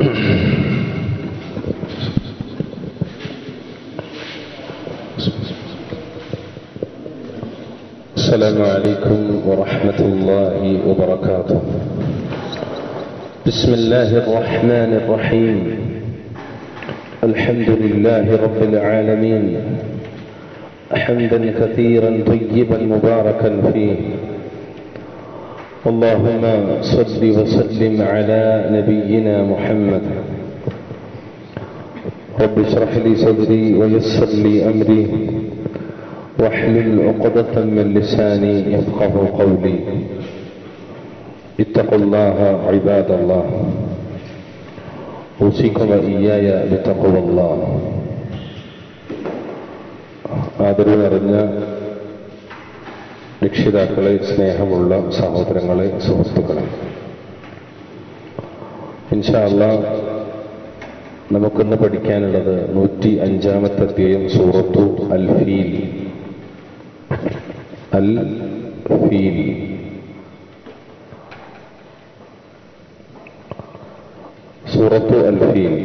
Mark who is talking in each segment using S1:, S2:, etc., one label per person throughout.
S1: السلام عليكم ورحمة الله وبركاته بسم الله الرحمن الرحيم الحمد لله رب العالمين حمدا كثيرا طيبا مباركا فيه اللهم صل وسلم على نبينا محمد رب اشرح لي صدري ويسر لي امري واحلل عقدة من لساني يفقه قولي اتقوا الله عباد الله اوصيكم واياي بتقوى الله ആദരവ് നിറഞ്ഞ രക്ഷിതാക്കളെ സ്നേഹമുള്ള സഹോദരങ്ങളെ സുഹൃത്തുക്കളെ ഇൻഷാല്ല നമുക്കിന്ന് പഠിക്കാനുള്ളത് നൂറ്റി അഞ്ചാമത്തെ അധ്യായം സൂറത്തു അൽ ഫീൽ അൽ ഫീൽ സൂറത്തു അൽ ഫീൽ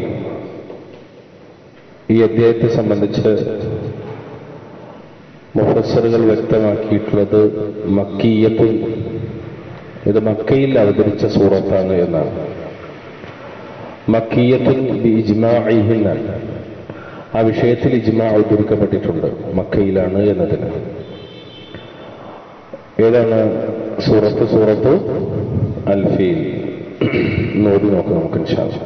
S1: ഈ അധ്യായത്തെ സംബന്ധിച്ച് മുഫസറുകൾ വ്യക്തമാക്കിയിട്ടുള്ളത് മക്കീയത്തും ഇത് മക്കയിൽ അവതരിച്ച സൂറത്താണ് എന്നാണ് മക്കീയത്തുൻ ഇജ്മാഇഹിന്നാണ് ആ വിഷയത്തിൽ ഇജ്മാ ഉദ്ധരിക്കപ്പെട്ടിട്ടുണ്ട് മക്കയിലാണ് എന്നതിന് ഏതാണ് സൂറത്ത് സൂറത്ത് അൽഫീൽ നോടി നോക്കാം നമുക്ക് ഇൻഷാല്ലാ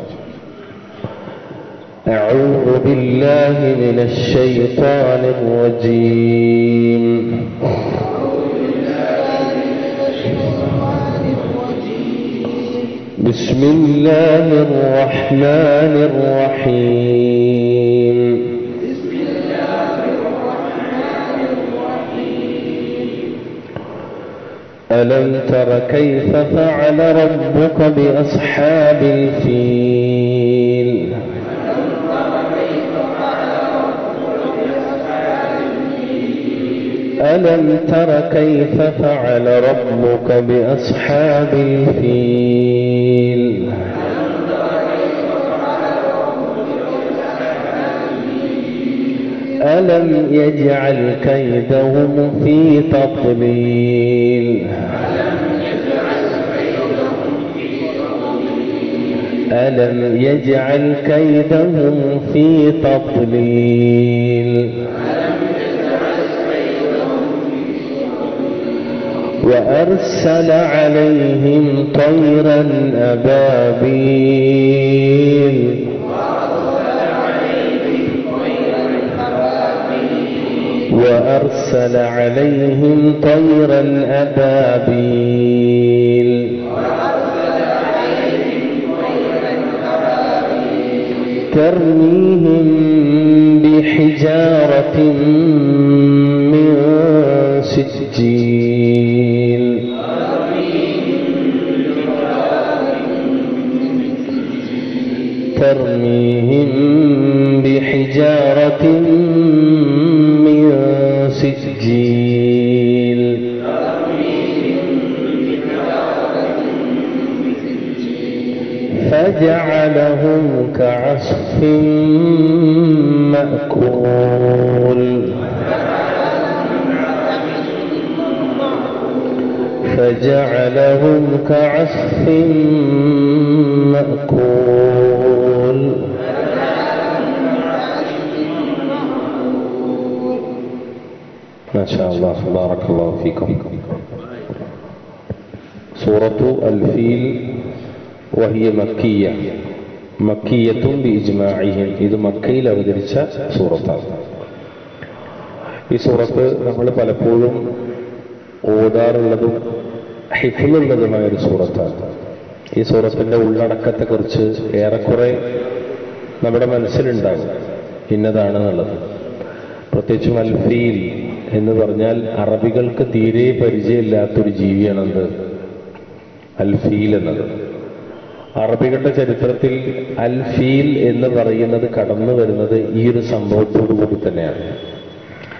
S1: أعوذ بالله من الشيطان الرجيم بسم الله الرحمن الرحيم ألم تر كيف فعل ربك بأصحاب الفيل ألم تر كيف فعل ربك بأصحاب الفيل ألم يجعل كيدهم في تضليل ألم يجعل كيدهم في تضليل وأرسل عليهم طيرا أبابيل وأرسل عليهم طيرا أبابيل ترميهم بحجارة من سجيل ترميهم بحجارة من سجيل فجعلهم كعصف مأكول فجعلهم كعصف مأكول ما شاء الله بارك الله فيكم سورة الفيل وهي مكية مكية بإجماعهم ഇത് മക്കയിൽ അവതരിച്ച സൂറത്താണ് ഈ സൂറത്ത് നമ്മൾ പലപ്പോഴും ഓതാറുള്ളതും ഹിഫിലുള്ളതുമായ ഒരു സൂറത്താണ് ഈ സൂറത്തിന്റെ ഉള്ളടക്കത്തെക്കുറിച്ച് ഏറെക്കുറെ നമ്മുടെ മനസ്സിലുണ്ടാകും ഇന്നതാണെന്നുള്ളത് പ്രത്യേകിച്ചും അൽഫീൽ എന്ന് പറഞ്ഞാൽ അറബികൾക്ക് തീരെ പരിചയമില്ലാത്തൊരു ജീവിയാണെന്ത് അൽഫീൽ എന്നത് അറബികളുടെ ചരിത്രത്തിൽ അൽഫീൽ എന്ന് പറയുന്നത് കടന്നു വരുന്നത് ഈ ഒരു സംഭവത്തോടു കൂടി തന്നെയാണ്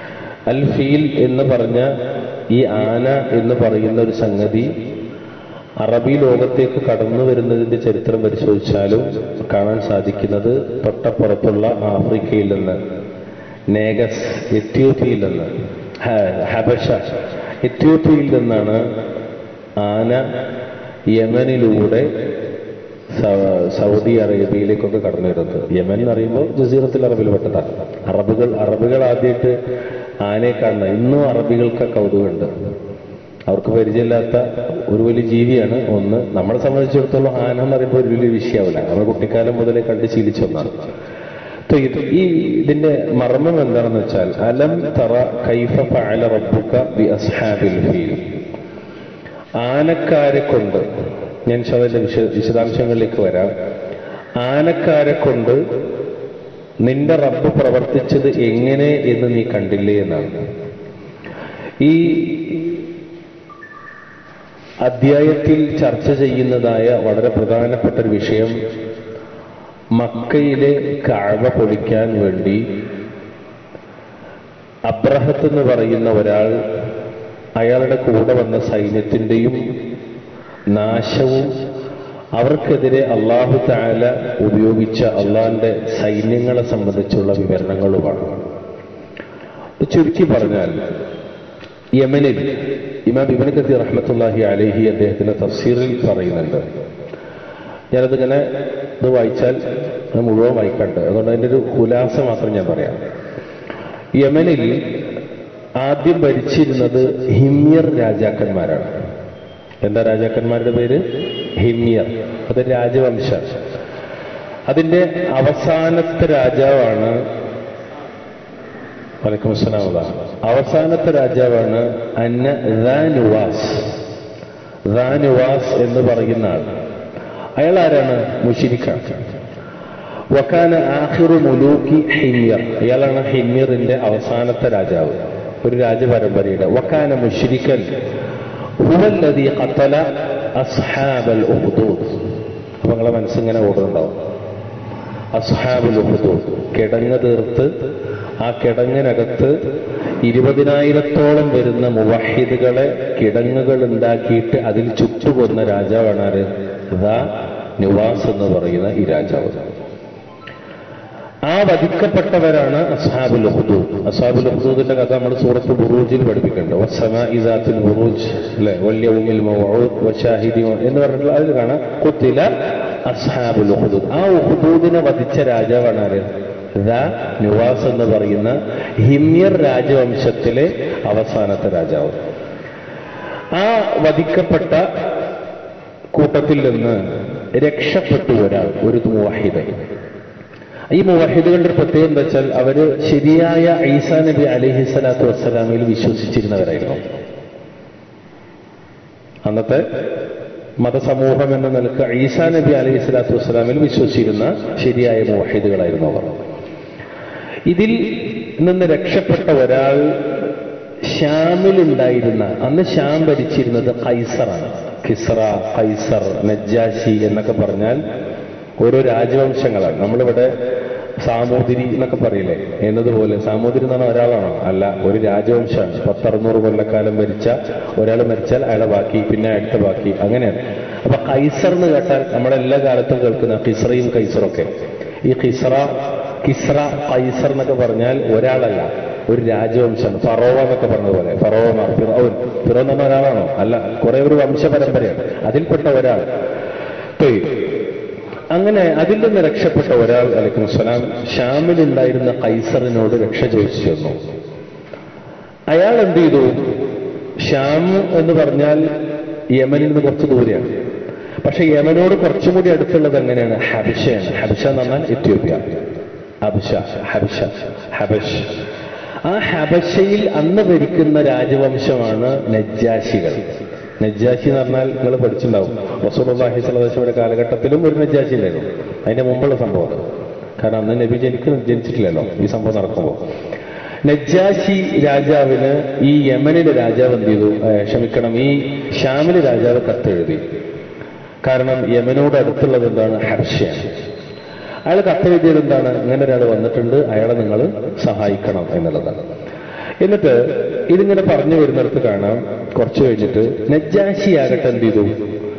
S1: അൽഫീൽ എന്ന് പറഞ്ഞ ഈ ആന എന്ന് പറയുന്ന ഒരു സംഗതി അറബി ലോകത്തേക്ക് കടന്നു വരുന്നതിന്റെ ചരിത്രം പരിശോധിച്ചാലും കാണാൻ സാധിക്കുന്നത് തൊട്ടപ്പുറത്തുള്ള ആഫ്രിക്കയിൽ നിന്ന് നേഗസ് എത്യോപ്യയിൽ നിന്ന് ഹ- ഹബഷ എത്യോപ്യയിൽ നിന്നാണ് ആന യമനിലൂടെ സ- സൗദി അറേബ്യയിലേക്കൊക്കെ കടന്നു വരുന്നത് യമൻ എന്ന് പറയുമ്പോൾ ജസീറത്തിൽ അറബിൽ പെട്ടതാണ് അറബുകൾ അറബികൾ ആദ്യമായിട്ട് ആനയെ കാണുന്നത് ഇന്നും അറബികൾക്ക് ആ കൗതുകമുണ്ട് അവർക്ക് പരിചയമില്ലാത്ത ഒരു വലിയ ജീവിയാണ് ഒന്ന് നമ്മളെ സംബന്ധിച്ചിടത്തോളം ആന എന്ന് പറയുമ്പോൾ ഒരു വലിയ വിഷയമാവില്ല നമ്മൾ കുട്ടിക്കാലം മുതലേ കണ്ട് ശീലിച്ച ഒന്നാണ് അപ്പൊ ഇത് ഈ ഇതിന്റെ മർമ്മം എന്താണെന്ന് വെച്ചാൽ അലം തറ കൈഫ ഫഅല റബ്ബുക ബി അസ്ഹാബിൽ ഫീൽ ആനക്കാരെ കൊണ്ട് ഞാൻ അതിന്റെ വിശ വിശദാംശങ്ങളിലേക്ക് വരാം ആനക്കാരെ കൊണ്ട് നിന്റെ റബ്ബ് പ്രവർത്തിച്ചത് എങ്ങനെ എന്ന് നീ കണ്ടില്ലേ എന്നാണ് ഈ അധ്യായത്തിൽ ചർച്ച ചെയ്യുന്നതായ വളരെ പ്രധാനപ്പെട്ട ഒരു വിഷയം മക്കയിലെ കാഴ്വ പൊളിക്കാൻ വേണ്ടി അബ്രഹത്ത് എന്ന് പറയുന്ന ഒരാൾ അയാളുടെ കൂടെ വന്ന സൈന്യത്തിന്റെയും നാശവും അവർക്കെതിരെ അള്ളാഹു താല ഉപയോഗിച്ച അള്ളാഹിന്റെ സൈന്യങ്ങളെ സംബന്ധിച്ചുള്ള വിവരണങ്ങളുമാണ് ചുരുക്കി പറഞ്ഞാൽ യമനിൽ ഇമാം ഇബൻ കത്തീർ റഹ്മത്തുല്ലാഹി അലഹി അദ്ദേഹത്തിന്റെ തഫ്സീറിൽ പറയുന്നുണ്ട് ഞാനതിങ്ങനെ ഇത് വായിച്ചാൽ അത് മുഴുവൻ വായിക്കണ്ട് അതുകൊണ്ട് അതിന്റെ ഒരു കുലാസ മാത്രം ഞാൻ പറയാം യമനിൽ ആദ്യം ഭരിച്ചിരുന്നത് ഹിമ്യർ രാജാക്കന്മാരാണ് എന്താ രാജാക്കന്മാരുടെ പേര് ഹിമ്യർ അത് രാജവംശ അതിന്റെ അവസാനത്തെ രാജാവാണ് വലൈക്കും അസ്സലാം അതാ. അവസാനത്തെ രാജാവാണ് അന്ന റാനുവാസ് റാനുവാസ് എന്ന് പറയുന്ന ആൾ അയാൾ ആരാണ് മുഷിരിക്കാണ് വക്കാന ആഹിറു മുലൂക്കി ഹിമ്യർ ഇയാളാണ് ഹിമ്യറിന്റെ അവസാനത്തെ രാജാവ് ഒരു രാജപരമ്പരയുടെ വക്കാന മുഷിരിക്കൻ ഹുവല്ലതി ഖത്തല അസ്ഹാബൽ ഉഹ്ദൂദ് അപ്പൊ നിങ്ങളെ മനസ്സിങ്ങനെ ഓടുന്നുണ്ടാവും അസ്ഹാബുൽ ഉഹ്ദൂദ് കിടങ്ങ് തീർത്ത് ആ കിടങ്ങിനകത്ത് ഇരുപതിനായിരത്തോളം വരുന്ന മുവഹിദുകളെ കിടങ്ങുകൾ ഉണ്ടാക്കിയിട്ട് അതിൽ ചുറ്റുകൊന്ന രാജാവാണ് ആര് ദാ നിവാസ് എന്ന് പറയുന്ന ഈ രാജാവ് ആ വധിക്കപ്പെട്ടവരാണ് അസ്ഹാബുൽ ഉഹ്ദൂദ് അസ്ഹാബുൽ ഉഹ്ദൂദിന്റെ കഥ നമ്മൾ സൂറത്ത് ബുറൂജിൽ പഠിപ്പിക്കുന്നുണ്ട് വസ്സമാഇ ദാത്തിൽ ബുറൂജ് അല്ലെ വല്യവുമിൽ മൗഊദ് വശാഹിദി എന്ന് പറഞ്ഞിട്ടുള്ള അതിൽ കാണാം കുത്തില അസ്ഹാബുൽ ഉഹ്ദൂദ് ആ ഉഹ്ദൂദിനെ വധിച്ച രാജാവാണ് ആര് ദാ നിവാസ് എന്ന് പറയുന്ന ഹിമ്യർ രാജവംശത്തിലെ അവസാനത്തെ രാജാവ് ആ വധിക്കപ്പെട്ട കൂട്ടത്തിൽ നിന്ന് രക്ഷപ്പെട്ടു ഒരാൾ ഒരു മുവാഹിദ് ഈ മുവാഹിദുകളുടെ ഒരു പ്രത്യേകത എന്താ വെച്ചാൽ അവര് ശരിയായ ഈസാ നബി അലഹി സ്വലാത്തു വസ്സലാമിൽ വിശ്വസിച്ചിരുന്നവരായിരുന്നു അന്നത്തെ മതസമൂഹം എന്ന നിലക്ക് ഈസാ നബി അലൈഹി സ്വലാത്തു വസ്സലാമിൽ വിശ്വസിച്ചിരുന്ന ശരിയായ മുവാഹിദുകളായിരുന്നു അവർ ഇതിൽ നിന്ന് രക്ഷപ്പെട്ട ഒരാൾ ഷ്യാമിലുണ്ടായിരുന്ന അന്ന് ഷ്യാം ഭരിച്ചിരുന്നത് കൈസറാണ് കിസ്ര കൈസർ നജ്ജാശി എന്നൊക്കെ പറഞ്ഞാൽ ഓരോ രാജവംശങ്ങളാണ് നമ്മളിവിടെ സാമൂതിരി എന്നൊക്കെ പറയില്ലേ എന്നതുപോലെ സാമൂതിരി എന്ന് പറഞ്ഞാൽ ഒരാളാണോ അല്ല ഒരു രാജവംശമാണ് പത്തറുന്നൂറ് കൊല്ലക്കാലം ഭരിച്ച ഒരാൾ മരിച്ചാൽ അയാളെ ബാക്കി പിന്നെ അടുത്ത ബാക്കി അങ്ങനെയാണ് അപ്പൊ കൈസർ എന്ന് കേട്ടാൽ നമ്മളെല്ലാ കാലത്തും കേൾക്കുന്ന കിസ്രയും കൈസറൊക്കെ ഈ കിസ്ര കിസ്ര കൈസർ എന്നൊക്കെ പറഞ്ഞാൽ ഒരാളല്ല ഒരു രാജവംശം ഫറോവ എന്നൊക്കെ പറഞ്ഞതുപോലെ ഫറോവ ഫിറോൻ ഫിറോ എന്ന് പറഞ്ഞ ഒരാളാണോ അല്ല കുറെ ഒരു വംശപരമ്പരയാണ് അതിൽപ്പെട്ട ഒരാൾ തൊയ്. അങ്ങനെ അതിൽ നിന്ന് രക്ഷപ്പെട്ട ഒരാൾ അലൈക്കും സ്വലാം ഷാമിലുണ്ടായിരുന്ന കൈസറിനോട് രക്ഷ ചോദിച്ചു ചെന്നു അയാൾ എന്ത് ചെയ്തു ഷാം എന്ന് പറഞ്ഞാൽ യമനിൽ നിന്ന് കുറച്ച് ദൂരെയാണ് പക്ഷെ യമനോട് കുറച്ചും കൂടി അടുത്തുള്ളത് എങ്ങനെയാണ് ഹബിഷയാണ് ഹബിഷ എന്ന് പറഞ്ഞാൽ എത്യോപ്യ ഹബിഷ ഹബിഷ ഹബഷ് ആ ഹബശയിൽ അന്ന് ഭരിക്കുന്ന രാജവംശമാണ് നജ്ജാശികൾ നജ്ജാശി എന്ന് പറഞ്ഞാൽ നിങ്ങൾ പഠിച്ചിട്ടുണ്ടാവും റസൂർഹി സ്വലദാശയുടെ കാലഘട്ടത്തിലും ഒരു നജ്ജാശി ഉണ്ടായിരുന്നു അതിന്റെ മുമ്പുള്ള സംഭവം അത്. കാരണം അന്ന് നബി ജനിക്ക് ജനിച്ചിട്ടില്ലല്ലോ ഈ സംഭവം നടക്കുമ്പോൾ നജ്ജാശി രാജാവിന് ഈ യമനിലെ രാജാവ് എന്ത് ചെയ്തു ഏ, ക്ഷമിക്കണം ഈ ഷാമിലെ രാജാവ് കത്തെഴുതി കാരണം യമനോട് അടുത്തുള്ളത് എന്താണ് ഹർഷയാണ് അയാൾ കത്തെഴുതിയത് എന്താണ് ഇങ്ങനെ ഒരാൾ വന്നിട്ടുണ്ട് അയാളെ നിങ്ങൾ സഹായിക്കണം എന്നുള്ളതാണ് എന്നിട്ട് ഇതിങ്ങനെ പറഞ്ഞു വരുന്നിടത്ത് കാണാം കുറച്ച് കഴിഞ്ഞിട്ട് നജ്ജാശിയാകട്ടെ എന്ത് ചെയ്തു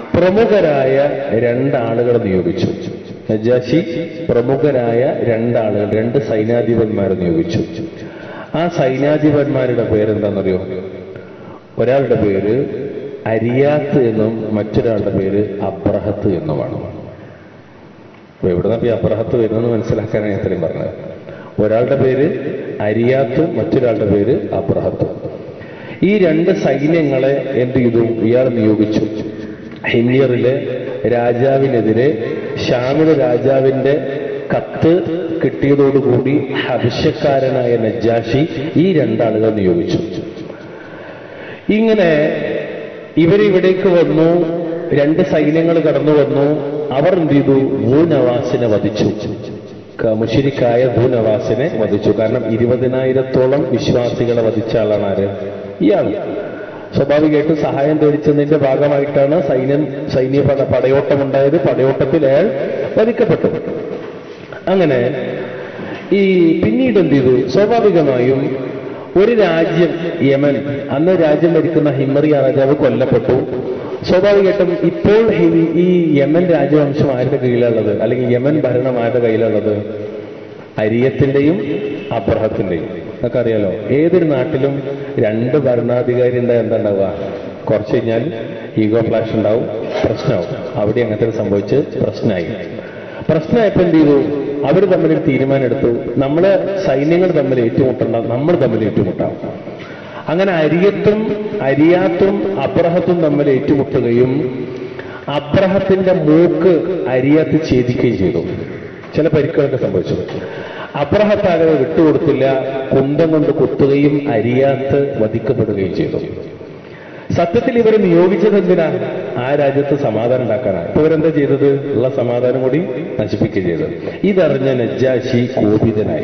S1: പ്രമുഖരായ രണ്ടാളുകളെ നിയോഗിച്ചു നജാശി പ്രമുഖരായ രണ്ടാളുകൾ രണ്ട് സൈന്യാധിപന്മാരെ നിയോഗിച്ചു ആ സൈന്യാധിപന്മാരുടെ പേരെന്താണെന്നറിയോ ഒരാളുടെ പേര് അരിയാത്ത് എന്നും മറ്റൊരാളുടെ പേര് അബ്രഹത്ത് എന്നുമാണ് അപ്പൊ എവിടുന്ന ഈ അബ്രഹത്ത് വരുന്നെന്ന് മനസ്സിലാക്കാനാണ് ഞാൻ ഇത്രയും പറഞ്ഞത് ഒരാളുടെ പേര് അരിയാത്തും മറ്റൊരാളുടെ പേര് അബ്രഹത്തും ഈ രണ്ട് സൈന്യങ്ങളെ എന്ത് ചെയ്തു ഇയാൾ നിയോഗിച്ചു ഹിമിയറിലെ രാജാവിനെതിരെ ഷാമിലെ രാജാവിന്റെ കത്ത് കിട്ടിയതോടുകൂടി ഹബിഷക്കാരനായ നജാഷി ഈ രണ്ടാളുകൾ നിയോഗിച്ചു ഇങ്ങനെ ഇവരിവിടേക്ക് വന്നു രണ്ട് സൈന്യങ്ങൾ കടന്നു വന്നു അവർ എന്ത് ചെയ്തു ഭൂനവാസിനെ വധിച്ചു ക- മുഷിരിക്കായ ഭൂനവാസിനെ വധിച്ചു കാരണം ഇരുപതിനായിരത്തോളം വിശ്വാസികളെ വധിച്ച ആളാണ് ആര് ഇയാൾ സ്വാഭാവികമായിട്ടും സഹായം തേടിച്ചതിന്റെ ഭാഗമായിട്ടാണ് സൈന്യം സൈന്യ പട പടയോട്ടമുണ്ടായത് പടയോട്ടത്തിൽ അയാൾ വധിക്കപ്പെട്ടു അങ്ങനെ ഈ പിന്നീട് എന്ത് ചെയ്തു സ്വാഭാവികമായും ഒരു രാജ്യം യമൻ അന്ന് രാജ്യം ഭരിക്കുന്ന ഹിമറിയ രാജാവ് കൊല്ലപ്പെട്ടു സ്വാഭാവികമായിട്ടും ഇപ്പോൾ ഹി- ഈ യമൻ രാജവംശം ആരുടെ കീഴിലുള്ളത് അല്ലെങ്കിൽ യമൻ ഭരണം ആരുടെ കയ്യിലുള്ളത് അരിയത്തിന്റെയും അബ്രഹത്തിന്റെയും എന്നൊക്കെ അറിയാലോ ഏതൊരു നാട്ടിലും രണ്ട് ഭരണാധികാരി ഉണ്ടായ എന്താ ഉണ്ടാവുക കുറച്ച് കഴിഞ്ഞാൽ ഈഗോ ഫ്ലാഷ് ഉണ്ടാവും പ്രശ്നമാവും അവിടെ അങ്ങനത്തെ സംഭവിച്ച് പ്രശ്നമായി പ്രശ്നമായപ്പോ എന്ത് ചെയ്തു അവർ തമ്മിൽ ഒരു തീരുമാനം എടുത്തു നമ്മള് സൈന്യങ്ങൾ തമ്മിൽ ഏറ്റുമുട്ടണ്ട നമ്മൾ തമ്മിൽ ഏറ്റുമുട്ടാം അങ്ങനെ അരിയത്തും അരിയാത്തും അബ്രഹത്തും തമ്മിൽ ഏറ്റുമുട്ടുകയും അബ്രഹത്തിന്റെ മൂക്ക് അരിയാത്ത് ഛേദിക്കുകയും ചെയ്തു ചില പരിക്കുകളൊക്കെ സംഭവിച്ചു അബ്രഹത്താകെ വിട്ടുകൊടുത്തില്ല കുന്തം കൊണ്ട് കുത്തുകയും അരിയാത്ത് വധിക്കപ്പെടുകയും ചെയ്തു സത്യത്തിൽ ഇവർ നിയോഗിച്ചത് എന്തിനാ ആ രാജ്യത്ത് സമാധാനം ഉണ്ടാക്കാനാണ് ഇപ്പൊ ഇവരെന്താ ചെയ്തത് ഉള്ള സമാധാനം കൂടി നശിപ്പിക്കുകയും ചെയ്തത് ഇതറിഞ്ഞ നജ്ജാശി കോപിതനായി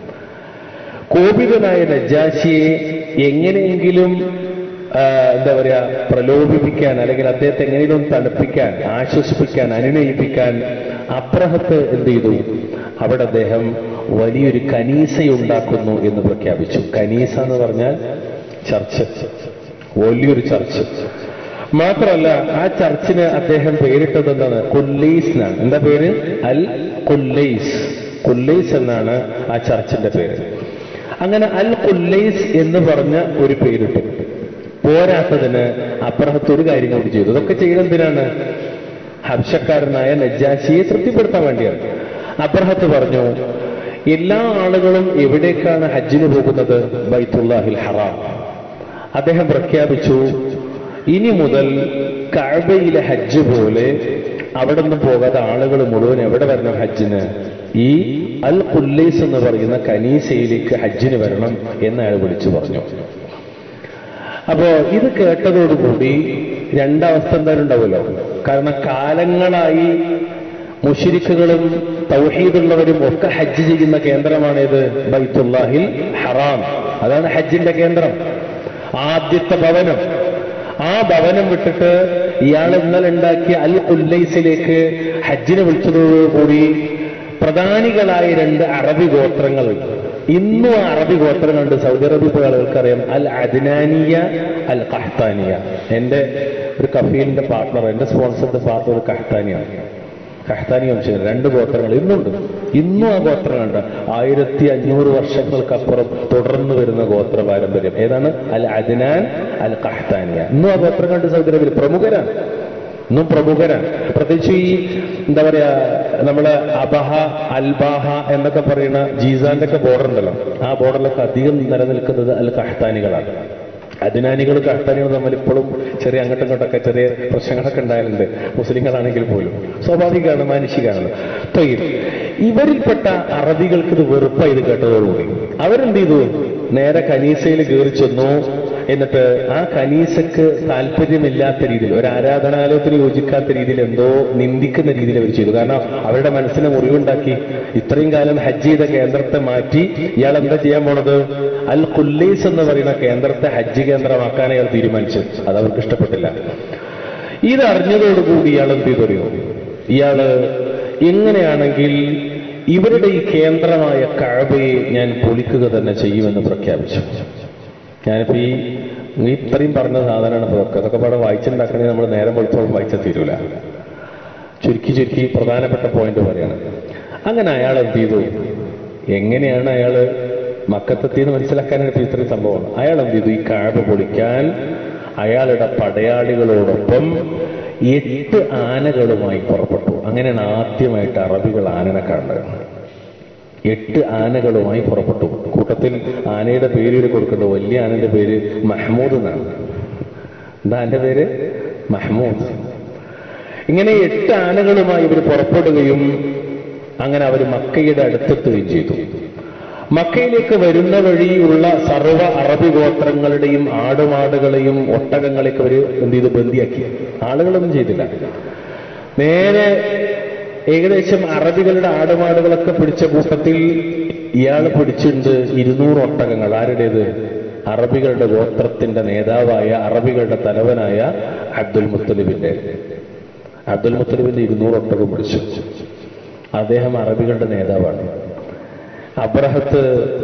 S1: കോപിതനായ നജ്ജാശിയെ എങ്ങനെയെങ്കിലും ആ, എന്താ പറയാ പ്രലോഭിപ്പിക്കാൻ അല്ലെങ്കിൽ അദ്ദേഹത്തെ എങ്ങനെയും തണുപ്പിക്കാൻ ആശ്വസിപ്പിക്കാൻ അനുനയിപ്പിക്കാൻ അബ്രഹത്ത് എന്ത് ചെയ്തു അവിടെ അദ്ദേഹം വലിയൊരു കനീസയുണ്ടാക്കുന്നു എന്ന് പ്രഖ്യാപിച്ചു കനീസ എന്ന് പറഞ്ഞാൽ ചർച്ച് വലിയൊരു ചർച്ച് മാത്രമല്ല ആ ചർച്ചിന് അദ്ദേഹം പേരിട്ടത് എന്താണ് കുല്ലൈസ് എന്നാണ് എന്താ പേര് അൽ കുല്ലൈസ് കുല്ലൈസ് എന്നാണ് ആ ചർച്ചിന്റെ പേര് അങ്ങനെ അൽ കുല്ലൈസ് എന്ന് പറഞ്ഞ ഒരു പേരിട്ടു പോരാത്തതിന് അപ്പുറത്ത് ഒരു കാര്യം കൂടി ചെയ്തു ഇതൊക്കെ ചെയ്തെന്തിനാണ് ഹർഷക്കാരനായ നജ്ജാശിയെ തൃപ്തിപ്പെടുത്താൻ വേണ്ടിയാണ് അബ്രഹത്ത് പറഞ്ഞു എല്ലാ ആളുകളും എവിടേക്കാണ് ഹജ്ജിന് പോകുന്നത് ബൈത്തുല്ലാഹിൽ ഹറാം അദ്ദേഹം പ്രഖ്യാപിച്ചു ഇനി മുതൽ കഅബയിലെ ഹജ്ജ് പോലെ അവിടെ നിന്ന് പോകാതെ ആളുകൾ മുഴുവൻ എവിടെ വരണം ഹജ്ജിന് ഈ അൽ കുല്ലൈസ് എന്ന് പറയുന്ന കനീസയിലേക്ക് ഹജ്ജിന് വരണം എന്ന് അയാൾ വിളിച്ചു പറഞ്ഞു അപ്പോ ഇത് കേട്ടതോടുകൂടി രണ്ടവസ്ഥ എന്തായാലും ഉണ്ടാവുമല്ലോ കാരണം കാലങ്ങളായി മുഷിരിക്കുകളും തൗഹീദുള്ളവരും ഒക്കെ ഹജ്ജ് ചെയ്യുന്ന കേന്ദ്രമാണേത് ബൈത്തുല്ലാഹിൽ ഹറാം അതാണ് ഹജ്ജിന്റെ കേന്ദ്രം ആദ്യത്തെ ഭവനം ആ ഭവനം വിട്ടിട്ട് ഇയാൾ ഇന്നലെ ഉണ്ടാക്കിയ അൽ ഉല്ലൈസിലേക്ക് ഹജ്ജിനെ വിളിച്ചതോടുകൂടി പ്രധാനികളായ രണ്ട് അറബി ഗോത്രങ്ങൾ ഇന്നും ആ അറബി ഗോത്രങ്ങളുണ്ട് സൗദി അറേബ്യ പോയ ആളുകൾക്കറിയാം അൽ അദ്നാനിയ അൽ കഹ്താനിയ എന്റെ ഒരു കഫീലിന്റെ പാർട്ണർ എന്റെ സ്പോൺസറുടെ പാർട്ണർ ഒരു കഹ്താനിയാണ് കഹ്താനി വംശജർ രണ്ട് ഗോത്രങ്ങൾ ഇന്നുണ്ട് ഇന്നും ആ ഗോത്രങ്ങളുണ്ട് ആയിരത്തി അഞ്ഞൂറ് വർഷങ്ങൾക്കപ്പുറം തുടർന്നു വരുന്ന ഗോത്ര പാരമ്പര്യം ഏതാണ് അൽ അദ്നാൻ അൽ കഹ്താനിയ ഇന്നും ആ ഗോത്രങ്ങളുണ്ട് സൗദി അറേബ്യയിൽ പ്രമുഖരാണ് ഇന്നും പ്രമുഖരാണ് പ്രത്യേകിച്ച് ഈ എന്താ പറയാ നമ്മള് അബഹ അൽബാഹ എന്നൊക്കെ പറയുന്ന ജീസാന്റെ ഒക്കെ ബോർഡർ ഉണ്ടല്ലോ ആ ബോർഡറിലൊക്കെ അധികം നിലനിൽക്കുന്നത് അൽ കഹ്താനികളാണ് അദ്നാനികളും കഹ്താനികളും തമ്മിൽ ഇപ്പോഴും ചെറിയ അങ്ങോട്ടും ഇങ്ങോട്ടൊക്കെ ചെറിയ പ്രശ്നങ്ങളൊക്കെ ഉണ്ടായാലുണ്ട് മുസ്ലിങ്ങളാണെങ്കിൽ പോലും സ്വാഭാവികമാണ് മാനുഷികമാണ് തൊയ്യിൽ ഇവരിൽപ്പെട്ട അറബികൾക്ക് ഇത് വെറുപ്പ ഇത് കേട്ടതോടുകൂടി അവരെന്ത് ചെയ്തു നേരെ കനീസയിൽ കയറി ചെന്നു എന്നിട്ട് ആ കനീസക്ക് താല്പര്യമില്ലാത്ത രീതിയിൽ ഒരു ആരാധനാലയത്തിന് യോജിക്കാത്ത രീതിയിൽ എന്തോ നിന്ദിക്കുന്ന രീതിയിൽ അവർ ചെയ്തു കാരണം അവരുടെ മനസ്സിനെ മുറിവുണ്ടാക്കി ഇത്രയും കാലം ഹജ്ജ് ചെയ്ത കേന്ദ്രത്തെ മാറ്റി ഇയാൾ എന്താ ചെയ്യാൻ പോണത് അൽ കുല്ലീസ് എന്ന് പറയുന്ന കേന്ദ്രത്തെ ഹജ്ജ് കേന്ദ്രമാക്കാൻ അയാൾ തീരുമാനിച്ചു അത് അവർക്ക് ഇഷ്ടപ്പെട്ടില്ല ഇത് അറിഞ്ഞതോടുകൂടി ഇയാൾ എന്ത് ചെയ്തു അറിയോ ഇയാള് എങ്ങനെയാണെങ്കിൽ ഇവരുടെ ഈ കേന്ദ്രമായ കഴബയെ ഞാൻ പൊളിക്കുക തന്നെ ചെയ്യുമെന്ന് പ്രഖ്യാപിച്ചു ഞാനിപ്പോ ഈ ഈ ഇത്രയും പറഞ്ഞ സാധനമാണ് ഇപ്പൊ ഇതൊക്കെ അതൊക്കെ പാടെ വായിച്ചുണ്ടാക്കണമെങ്കിൽ നമ്മൾ നേരം വെളുത്തോളം വായിച്ചാൽ തീരൂല ചുരുക്കി ചുരുക്കി പ്രധാനപ്പെട്ട പോയിന്റ് പറയാണ് അങ്ങനെ അയാൾ എന്ത് ചെയ്തു എങ്ങനെയാണ് അയാൾ മക്കത്തെത്തിയെന്ന് മനസ്സിലാക്കാനാണ് ഇപ്പൊ ഇത്രയും സംഭവം അയാൾ എന്ത് ചെയ്തു ഈ കാട് പൊളിക്കാൻ അയാളുടെ പടയാളികളോടൊപ്പം എട്ട് ആനകളുമായി പുറപ്പെട്ടു അങ്ങനെയാണ് ആദ്യമായിട്ട് അറബികൾ ആനനെ കാണുന്നത് എട്ട് ആനകളുമായി പുറപ്പെട്ടു കൂട്ടത്തിൽ ആനയുടെ പേര് ഇവര് കൊടുക്കുന്നത് വലിയ ആനന്റെ പേര് മഹ്മൂദ് എന്നാണ് എന്താ എന്റെ പേര് മഹ്മൂദ് ഇങ്ങനെ എട്ട് ആനകളുമായി ഇവർ പുറപ്പെടുകയും അങ്ങനെ അവർ മക്കയുടെ അടുത്തെത്തുകയും ചെയ്തു മക്കയിലേക്ക് വരുന്ന വഴിയുള്ള സർവ്വ അറബി ഗോത്രങ്ങളുടെയും ആടുമാടുകളെയും ഒട്ടകങ്ങളെയൊക്കെ അവർ എന്ത് ചെയ്തു ബന്ദിയാക്കി ആളുകളൊന്നും ചെയ്തില്ല നേരെ ഏകദേശം അറബികളുടെ ആടുമാടുകളൊക്കെ പിടിച്ച കൂട്ടത്തിൽ ഇയാൾ പിടിച്ചിട്ടുണ്ട് ഇരുന്നൂറ് ഒട്ടകങ്ങൾ ആരുടേത് അറബികളുടെ ഗോത്രത്തിന്റെ നേതാവായ അറബികളുടെ തലവനായ അബ്ദുൽ മുത്തലിബിന്റെ അബ്ദുൽ മുത്തലിബിന്റെ ഇരുന്നൂറ് ഒട്ടകം പിടിച്ചു അദ്ദേഹം അറബികളുടെ നേതാവാണ് അബ്രഹത്ത്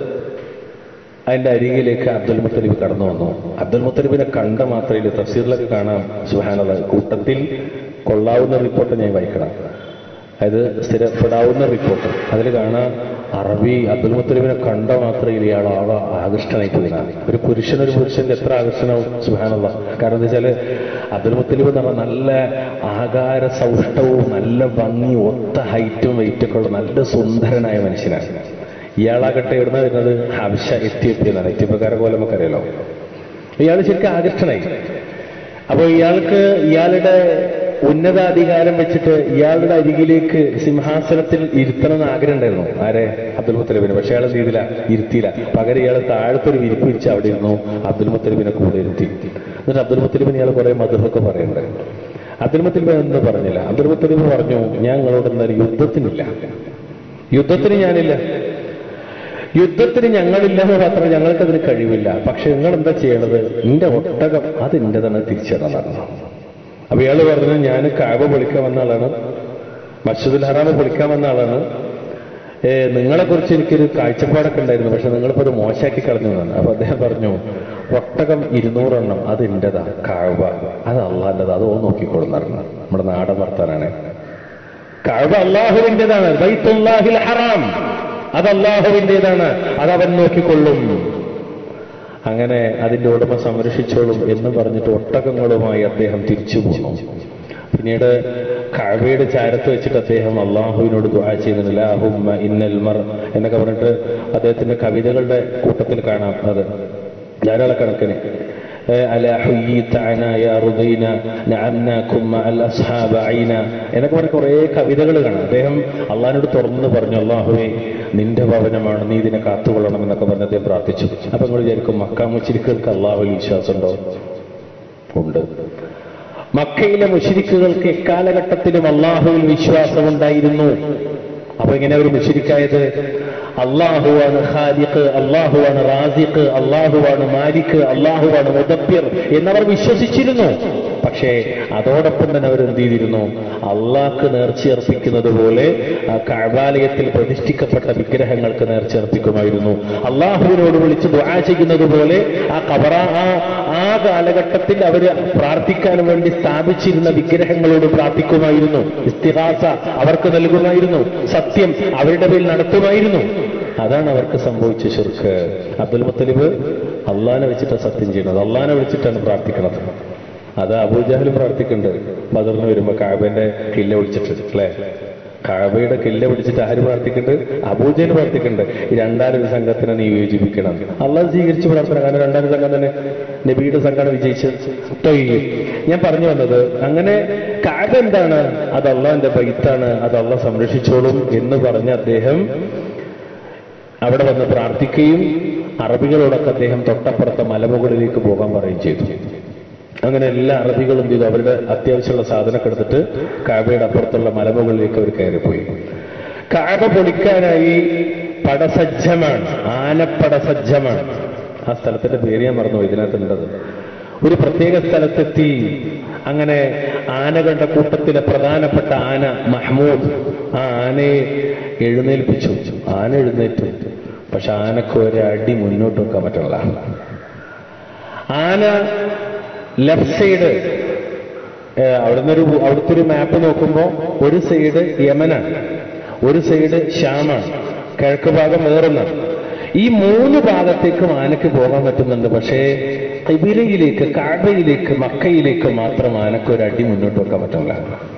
S1: അതിന്റെ അരികിലേക്ക് അബ്ദുൽ മുത്തലിബ് കടന്നു വന്നു അബ്ദുൽ മുത്തലിബിനെ കണ്ട മാത്രയിൽ തഫ്സീറിലൊക്കെ കാണാം സുഹാനത കൂട്ടത്തിൽ കൊള്ളാവുന്ന റിപ്പോർട്ട് ഞാൻ വായിക്കണം അതായത് സ്ഥിരപ്പെടാവുന്ന റിപ്പോർട്ട് അതിൽ കാണാം അറബി അബ്ദുൽ മുത്തലിബിനെ കണ്ട മാത്രയിൽ ഇയാൾ ആളെ ആകൃഷ്ടനായിപ്പോയിനാണ് ഒരു പുരുഷൻ ഒരു പുരുഷന്റെ എത്ര ആകർഷണവും സുഹാനുള്ള കാരണം എന്താ വെച്ചാല് അബ്ദുൽ മുത്തലിബ് എന്ന് പറഞ്ഞാൽ നല്ല ആകാര സൗഷ്ടവും നല്ല ഭംഗി ഒത്ത ഹൈറ്റും വെയിറ്റൊക്കെ ഉള്ള നല്ല സുന്ദരനായ മനുഷ്യനാണ് ഇയാളാകട്ടെ എവിടുന്ന വരുന്നത് ഹംശ എത്യോപ്യ എന്നാണ് എത്യോപ്യക്കാരെ പോലെ നമുക്കറിയാലോ ഇയാൾ ശരിക്കും ആകർഷണായി അപ്പോൾ ഇയാൾക്ക് ഇയാളുടെ ഉന്നതാധികാരം വെച്ചിട്ട് ഇയാളുടെ അരികിലേക്ക് സിംഹാസനത്തിൽ ഇരുത്തണമെന്ന് ആഗ്രഹം ഉണ്ടായിരുന്നു ആരെ അബ്ദുൽ മുത്തലിബിന് പക്ഷെ അയാൾ എന്ത് ചെയ്തില്ല ഇരുത്തിയില്ല പകരം ഇയാൾ താഴത്തൊരു വിരിപ്പ് വെച്ച് അവിടെ ഇരുന്നു അബ്ദുൽ മുത്തലിബിനെ കൂടെ ഇരുത്തി എന്നിട്ട് അബ്ദുൽ മുത്തലിബിന് ഇയാൾ കുറെ മധുരമൊക്കെ പറയുന്നുണ്ട് അബ്ദുൽ മുത്തലിബ് എന്ന് പറഞ്ഞില്ല അബ്ദുൽ മുത്തലിബ് പറഞ്ഞു ഞാൻ നിങ്ങളോട് എന്തായാലും യുദ്ധത്തിനില്ല യുദ്ധത്തിന് ഞാനില്ല യുദ്ധത്തിന് ഞങ്ങളില്ല എന്ന് മാത്രമേ ഞങ്ങൾക്കതിന് കഴിവില്ല പക്ഷെ നിങ്ങൾ എന്താ ചെയ്യണത് നിന്റെ ഒട്ടകം അത് എന്റേതാണ് തിരിച്ചറിഞ്ഞതാണ് അപ്പൊ ഇയാള് പറഞ്ഞു ഞാൻ കാബ പൊളിക്കാൻ വന്ന ആളാണ് മസ്ജിദുൽ ഹറാമ് പൊളിക്കാൻ വന്ന ആളാണ് ഏ നിങ്ങളെ കുറിച്ച് എനിക്കൊരു കാഴ്ചപ്പാടൊക്കെ ഉണ്ടായിരുന്നു പക്ഷെ നിങ്ങളിപ്പോ അത് മോശമാക്കി കളഞ്ഞു എന്നാണ് അപ്പൊ അദ്ദേഹം പറഞ്ഞു ഒട്ടകം ഇരുന്നൂറെണ്ണം അത് എന്റേതാ കാഴ്വ അത് അള്ളാന്റെത് അത് ഓ നോക്കിക്കൊള്ളുന്നറിഞ്ഞു നമ്മുടെ നാടൻ വർത്താനാണ് കഅബ അള്ളാഹുവിൻ്റെതാണ് ബൈത്തുല്ലാഹിൽ ഹറാം അത് അള്ളാഹുവിൻ്റെതാണ് അത് അവൻ നോക്കിക്കൊള്ളും അങ്ങനെ അതിന്റെ ഉടമ സംരക്ഷിച്ചോളും എന്ന് പറഞ്ഞിട്ട് ഒട്ടകങ്ങളുമായി അദ്ദേഹം തിരിച്ചു പോന്നു പിന്നീട് കഅബയുടെ ചാരത്ത് വെച്ചിട്ട് അദ്ദേഹം അള്ളാഹുവിനോട് ദുആ ചെയ്യുന്നുണ്ട് ലാഹുമ്മ ഇന്നൽ മർ എന്നൊക്കെ പറഞ്ഞിട്ട് അദ്ദേഹത്തിന്റെ കവിതകളുടെ കൂട്ടത്തിൽ കാണാം അത് ധാരാളക്കണക്കിന് ألا حييت عنا يا رضينا نعمناكم مع الأصحاب عينا എന്നൊക്കെ പറഞ്ഞ കുറേ കവിതകൾ കാണാം അദ്ദേഹം അള്ളഹാനോട് തുറന്നു പറഞ്ഞു അള്ളാഹുവേ നിന്റെ ഭവനമാണ് നീ ഇതിനെ കാത്തുകൊള്ളണം എന്നൊക്കെ പറഞ്ഞ് അദ്ദേഹം പ്രാർത്ഥിച്ചു അപ്പൊ നിങ്ങൾ വിചാരിക്കും മക്ക മുച്ചിരിക്കൾക്ക് അള്ളാഹുവിൽ വിശ്വാസമുണ്ടോ ഉണ്ട് മക്കയിലെ മുഷിരിക്കുകൾക്ക് എക്കാലഘട്ടത്തിലും അള്ളാഹുവിൽ വിശ്വാസമുണ്ടായിരുന്നു അപ്പൊ ഇങ്ങനെ അവർ മുഷിരിക്കായത് അള്ളാഹുവാണ് ഖാലിഖ് അള്ളാഹുവാണ് റാസിഖ് അള്ളാഹുവാണ് മാലിക് അള്ളാഹുവാണ് മുദബ്ബിർ എന്നവർ വിശ്വസിച്ചിരുന്നു പക്ഷേ അതോടൊപ്പം തന്നെ അവർ എന്ത് ചെയ്തിരുന്നു അള്ളാഹ്ക്ക് നേർച്ചയർപ്പിക്കുന്നത് പോലെ ആ കഴബാലയത്തിൽ പ്രതിഷ്ഠിക്കപ്പെട്ട വിഗ്രഹങ്ങൾക്ക് നേർച്ചയർപ്പിക്കുമായിരുന്നു അള്ളാഹുവിനോട് വിളിച്ച് ദുആ ചെയ്യുന്നത് പോലെ ആ കബറ ആ ആ കാലഘട്ടത്തിൽ അവർ പ്രാർത്ഥിക്കാൻ വേണ്ടി സ്ഥാപിച്ചിരുന്ന വിഗ്രഹങ്ങളോട് പ്രാർത്ഥിക്കുമായിരുന്നു ഇസ്തിഹാസ അവർക്ക് നൽകുമായിരുന്നു സത്യം അവരുടെ പേരിൽ നടത്തുമായിരുന്നു അതാണ് അവർക്ക് സംഭവിച്ച ശിർക്ക് അബ്ദുൽ മുത്തലിബ് അള്ളാനെ വെച്ചിട്ടാണ് സത്യം ചെയ്യുന്നത് അള്ളാനെ വിളിച്ചിട്ടാണ് പ്രാർത്ഥിക്കുന്നത് അത് അബൂജഹൽ പ്രാർത്ഥിക്കുന്നുണ്ട് ബദറിന് വരുമ്പോ കാബന്റെ കില്ല വിളിച്ചിട്ട് അല്ലേ കാബയുടെ കില്ല പിടിച്ചിട്ട് ആര് പ്രാർത്ഥിക്കുന്നുണ്ട് അബൂജഹൽ പ്രാർത്ഥിക്കുന്നുണ്ട് ഈ രണ്ടാലൊരു സംഘത്തിനെ നീ യോജിപ്പിക്കണം അള്ളാഹ് സ്വീകരിച്ച് പ്രാർത്ഥന കാരണം രണ്ടാമത് സംഘം തന്നെ നബിയുടെ സംഘമാണ് വിജയിച്ചത് തൊയ്യ്. ഞാൻ പറഞ്ഞു വന്നത് അങ്ങനെ കാബ എന്താണ് അത് അള്ളാഹിന്റെ ബൈത്താണ് അത് അള്ളാഹ് സംരക്ഷിച്ചോളും എന്ന് പറഞ്ഞ അദ്ദേഹം അവിടെ വന്ന് പ്രാർത്ഥിക്കുകയും അറബികളോടൊക്കെ അദ്ദേഹം തൊട്ടപ്പുറത്തെ മലമുകളിലേക്ക് പോകാൻ പറയുകയും ചെയ്തു അങ്ങനെ എല്ലാ അറബികളും എന്ത് ചെയ്തു അവരുടെ അത്യാവശ്യമുള്ള സാധനമൊക്കെ എടുത്തിട്ട് കാബയുടെ അപ്പുറത്തുള്ള മലമുകളിലേക്ക് അവർ കയറിപ്പോയി കാബ പൊളിക്കാനായി പടസജ്ജമാണ് ആനപ്പടസജ്ജമാണ് ആ സ്ഥലത്തിന്റെ പേര് ഞാൻ മറന്നു ഇതിനകത്തുണ്ടത് ഒരു പ്രത്യേക സ്ഥലത്തെത്തി അങ്ങനെ ആനകളുടെ കൂട്ടത്തിലെ പ്രധാനപ്പെട്ട ആന മഹ്മൂദ് ആ ആനയെ എഴുന്നേൽപ്പിച്ചു ആന എഴുന്നേറ്റു പക്ഷെ ആനക്ക് ഒരു അടി മുന്നോട്ട് വെക്കാൻ പറ്റുള്ള ആന ലെഫ്റ്റ് സൈഡ് അവിടുന്ന് ഒരു അവിടുത്തെ ഒരു മാപ്പ് നോക്കുമ്പോൾ ഒരു സൈഡ് യമനാണ് ഒരു സൈഡ് ഷ്യാമാണ് കിഴക്ക് ഭാഗം വേറൊന്നാണ് ഈ മൂന്ന് ഭാഗത്തേക്കും ആനയ്ക്ക് പോകാൻ പറ്റുന്നുണ്ട് പക്ഷേ കിബിലയിലേക്ക് കാബയിലേക്ക് മക്കയിലേക്ക് മാത്രം ആനക്ക് ഒരു അടി മുന്നോട്ട് വെക്കാൻ പറ്റില്ല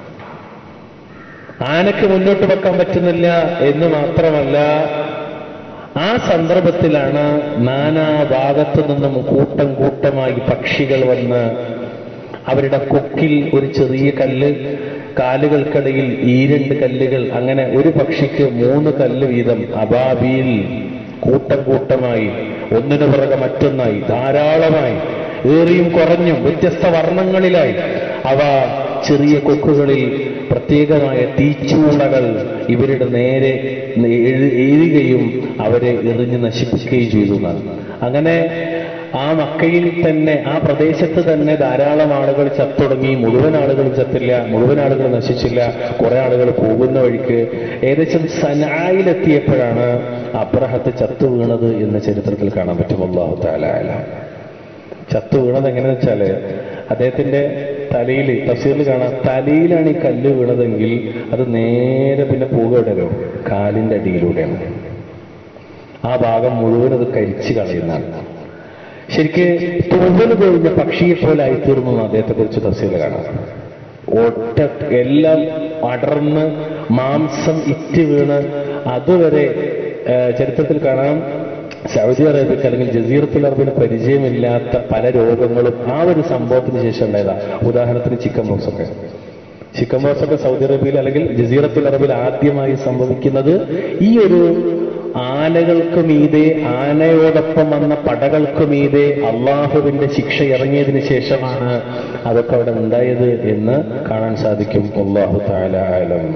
S1: ആനക്ക് മുന്നോട്ട് വെക്കാൻ പറ്റുന്നില്ല എന്ന് മാത്രമല്ല ആ സന്ദർഭത്തിലാണ് നാനാ ഭാഗത്തു നിന്നും കൂട്ടം കൂട്ടമായി പക്ഷികൾ വന്ന് അവരുടെ കൊക്കിൽ ഒരു ചെറിയ കല്ല് കാലുകൾക്കിടയിൽ ഈ രണ്ട് കല്ലുകൾ അങ്ങനെ ഒരു പക്ഷിക്ക് മൂന്ന് കല്ല് വീതം അബാബിയിൽ കൂട്ടം കൂട്ടമായി ഒന്നിനു പുറകെ മറ്റൊന്നായി ധാരാളമായി ഏറിയും കുറഞ്ഞും വ്യത്യസ്ത വർണ്ണങ്ങളിലായി അവ ചെറിയ കൊക്കുകളിൽ പ്രത്യേകമായ തീച്ചൂളകൾ ഇവരുടെ നേരെ എഴുകയും അവരെ എറിഞ്ഞ് നശിപ്പിക്കുകയും ചെയ്തു എന്നാണ് അങ്ങനെ ആ മക്കയിൽ തന്നെ ആ പ്രദേശത്ത് തന്നെ ധാരാളം ആളുകൾ ചത്തൊടുങ്ങി മുഴുവൻ ആളുകൾ ചത്തില്ല മുഴുവൻ ആളുകൾ നശിച്ചില്ല കുറെ ആളുകൾ പോകുന്ന വഴിക്ക് ഏകദേശം സനായിലെത്തിയപ്പോഴാണ് അബ്രഹത്ത് ചത്തു വീണത് എന്ന് ചരിത്രത്തിൽ കാണാൻ പറ്റും അള്ളാഹു താലാല ചത്തു വീണത് എങ്ങനെയാന്ന് വെച്ചാല് അദ്ദേഹത്തിന്റെ തലയിൽ തഫ്സീറിൽ കാണാം തലയിലാണ് ഈ കല്ല് വീണതെങ്കിൽ അത് നേരെ പിന്നെ പോകുകയോ കാലിന്റെ അടിയിലൂടെയാണ് ആ ഭാഗം മുഴുവൻ അത് കരിച്ചു കളയുന്നതാണ് ശരിക്ക് തുവല് കഴിഞ്ഞ പക്ഷിയെ പോലെ ആയിത്തീർന്നു എന്ന് അദ്ദേഹത്തെ കുറിച്ച് തഫ്സീറിൽ കാണാം ഒറ്റ എല്ലാം അടർന്ന് മാംസം ഇറ്റ് വീണ് അതുവരെ ചരിത്രത്തിൽ കാണാം സൗദി അറേബ്യക്ക് അല്ലെങ്കിൽ ജസീറത്തുൽ അറബിന് പരിചയമില്ലാത്ത പല രോഗങ്ങളും ആ ഒരു സംഭവത്തിന് ശേഷം ഉണ്ടായതാ ഉദാഹരണത്തിന് ചിക്കൻ ബോക്സ് ഒക്കെ ചിക്കൻ ബോക്സ് ഒക്കെ സൗദി അറേബ്യയിൽ അല്ലെങ്കിൽ ജസീറത്തുൽ അറബിൽ ആദ്യമായി സംഭവിക്കുന്നത് ഈ ഒരു ആനകൾക്ക് മീതെ ആനയോടൊപ്പം വന്ന പടകൾക്ക് മീതെ അള്ളാഹുവിന്റെ ശിക്ഷ ഇറങ്ങിയതിന് ശേഷമാണ് അതൊക്കെ അവിടെ ഉണ്ടായത് എന്ന് കാണാൻ സാധിക്കും അള്ളാഹു താലാലം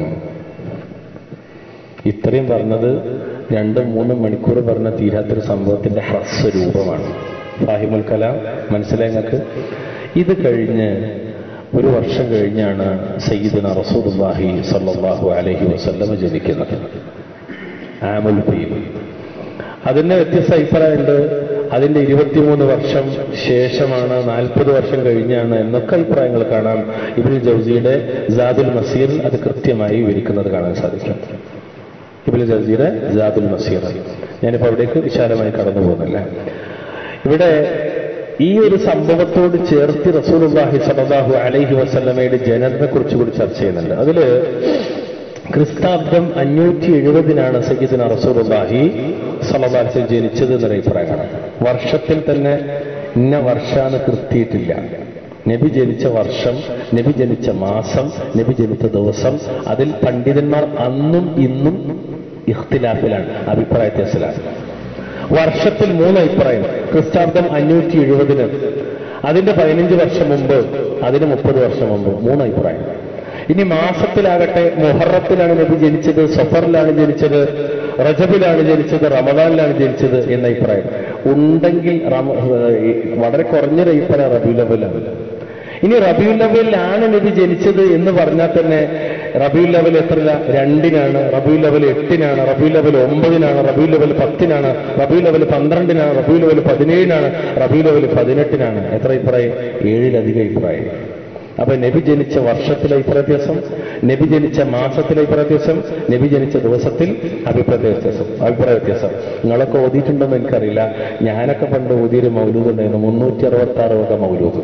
S1: ഇത്രയും പറഞ്ഞത് രണ്ടും മൂന്നും മണിക്കൂർ പറഞ്ഞ തീരാത്തൊരു സംഭവത്തിന്റെ ഹ്രസ്വരൂപമാണ് ഫാഹിമുൽ കലാം മനസ്സിലായി നിങ്ങൾക്ക് ഇത് കഴിഞ്ഞ് ഒരു വർഷം കഴിഞ്ഞാണ് സയ്യിദന റസൂലുള്ളാഹി സല്ലല്ലാഹു അലൈഹി വസല്ലമ ജനിക്കുന്നത് ആമുൽ ഫീൽ അതിന് വ്യത്യസ്ത അഭിപ്രായമുണ്ട് അതിന്റെ ഇരുപത്തിമൂന്ന് വർഷം ശേഷമാണ് നാൽപ്പത് വർഷം കഴിഞ്ഞാണ് എന്നൊക്കെ അഭിപ്രായങ്ങൾ കാണാം ഇബിൻ ജൗസിയുടെ ജാദുൽ മസീർ അത് കൃത്യമായി വിവരിക്കുന്നത് കാണാൻ സാധിക്കും ഇബിൻ ജൗസിയുടെ ജാദുൽ മസീർ ഞാനിപ്പോൾ അവിടേക്ക് വിശാലമായി കടന്നു പോകുന്നില്ല ഇവിടെ ഈ ഒരു സംഭവത്തോട് ചേർത്ത് റസൂലുള്ളാഹി സ്വല്ലല്ലാഹു അലൈഹി വസല്ലമയുടെ ജനനത്തെ കുറിച്ച് കൂടി ചർച്ച ചെയ്യുന്നുണ്ട് അതില് ക്രിസ്താബ്ദം അഞ്ഞൂറ്റി എഴുപതിനാണ് സയ്യിദിന റസൂലുള്ളാഹി സ്വല്ലല്ലാഹു അലൈഹി വസല്ലം ജനിച്ചത് എന്നൊരു അഭിപ്രായമാണ് വർഷത്തിൽ തന്നെ ഇന്ന വർഷാന്ന് കൃത്തിയിട്ടില്ല നബി ജനിച്ച വർഷം നബി ജനിച്ച മാസം നബി ജനിച്ച ദിവസം അതിൽ പണ്ഡിതന്മാർ അന്നും ഇന്നും ഇഖ്തിലാഫിലാണ് അഭിപ്രായ വ്യത്യാസത്തിലാണ് വർഷത്തിൽ മൂന്ന് അഭിപ്രായം ക്രിസ്താബ്ദം അഞ്ഞൂറ്റി എഴുപതിന് അതിന്റെ പതിനഞ്ച് വർഷം മുമ്പ് അതിന് മുപ്പത് വർഷം മുമ്പ് മൂന്ന് അഭിപ്രായം ഇനി മാസത്തിലാകട്ടെ മുഹറത്തിലാണ് നബി ജനിച്ചത് സഫറിലാണ് ജനിച്ചത് റജബിലാണ് ജനിച്ചത് റമദാനിലാണ് ജനിച്ചത് എന്ന അഭിപ്രായം ഉണ്ടെങ്കിൽ റമ- ഏഹ് വളരെ കുറഞ്ഞൊരു അഭിപ്രായം റബിയുലവലാണ് ഇനി റബിയുൽ ലെവലിലാണ് നബി ജനിച്ചത് എന്ന് പറഞ്ഞാൽ തന്നെ റബിയുൽ ലെവൽ എത്രയില്ല രണ്ടിനാണ് റബിയുൽ ലെവൽ എട്ടിനാണ് റബിയുൽ ലെവൽ ഒമ്പതിനാണ് റബിയുൽ ലെവൽ പത്തിനാണ് റബിയുൽ ലെവൽ പന്ത്രണ്ടിനാണ് റബിയുൽ ലെവൽ പതിനേഴിനാണ് റബിയുൽ ലെവൽ പതിനെട്ടിനാണ് എത്ര അഭിപ്രായം ഏഴിലധികം അഭിപ്രായം അപ്പൊ നബി ജനിച്ച വർഷത്തിലെ അഭിപ്രായ വ്യത്യാസം നബി ജനിച്ച മാസത്തിലെ അഭിപ്രായ വ്യത്യാസം നബി ജനിച്ച ദിവസത്തിൽ അഭിപ്രായ വ്യത്യാസം അഭിപ്രായ വ്യത്യാസം നിങ്ങളൊക്കെ ഓതിയിട്ടുണ്ടോന്ന് എനിക്കറിയില്ല ഞാനൊക്കെ പണ്ട് ഓതിയൊരു മൗലൂദ് ഉണ്ടായിരുന്നു മുന്നൂറ്റി അറുപത്തി ആറ് വക മൗലൂദ്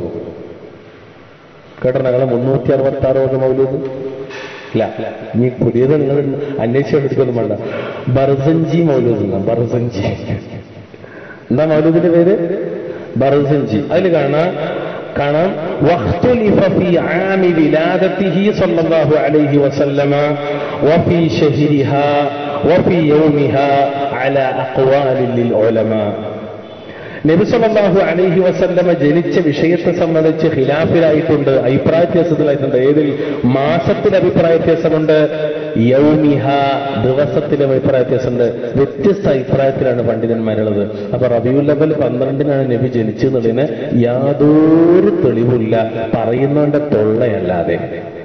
S1: കേട്ടോ ഞങ്ങളെ മുന്നൂറ്റി അറുപത്തി ആറ് വക മൗലൂദ് ഇല്ല ഇനി പുതിയത് നിങ്ങൾ അന്വേഷിച്ചു എടുക്കൊന്നും വേണ്ട ബർസഞ്ചി മൗലൂദ് എന്നാ ബർസഞ്ചി എന്താ മൗലൂദിന്റെ പേര് ബർസഞ്ചി അതിൽ കാണാം കാണാം واختلف في عام ولادته صلى الله عليه وسلم وفي شهرها وفي يومها على أقوال للعلماء നബി സല്ലല്ലാഹു അലൈഹി വസല്ലമ ജനിച്ച വിഷയത്തെ സംബന്ധിച്ച് ഖിലാഫിലായിട്ടുണ്ട് അഭിപ്രായ വ്യത്യാസത്തിലായിട്ടുണ്ട് ഏതിൽ മാസത്തിൽ അഭിപ്രായ വ്യത്യാസമുണ്ട് യൗമിഹ ദിവസത്തിലും അഭിപ്രായ വ്യത്യാസമുണ്ട് വ്യത്യസ്ത അഭിപ്രായത്തിലാണ് പണ്ഡിതന്മാരുള്ളത് അപ്പൊ റബിയുൽ അവൽ പന്ത്രണ്ടിനാണ് നബി ജനിച്ചെന്നുള്ളതിന് യാതൊരു തെളിവില്ല പറയുന്നവന്റെ തൊള്ളയല്ലാതെ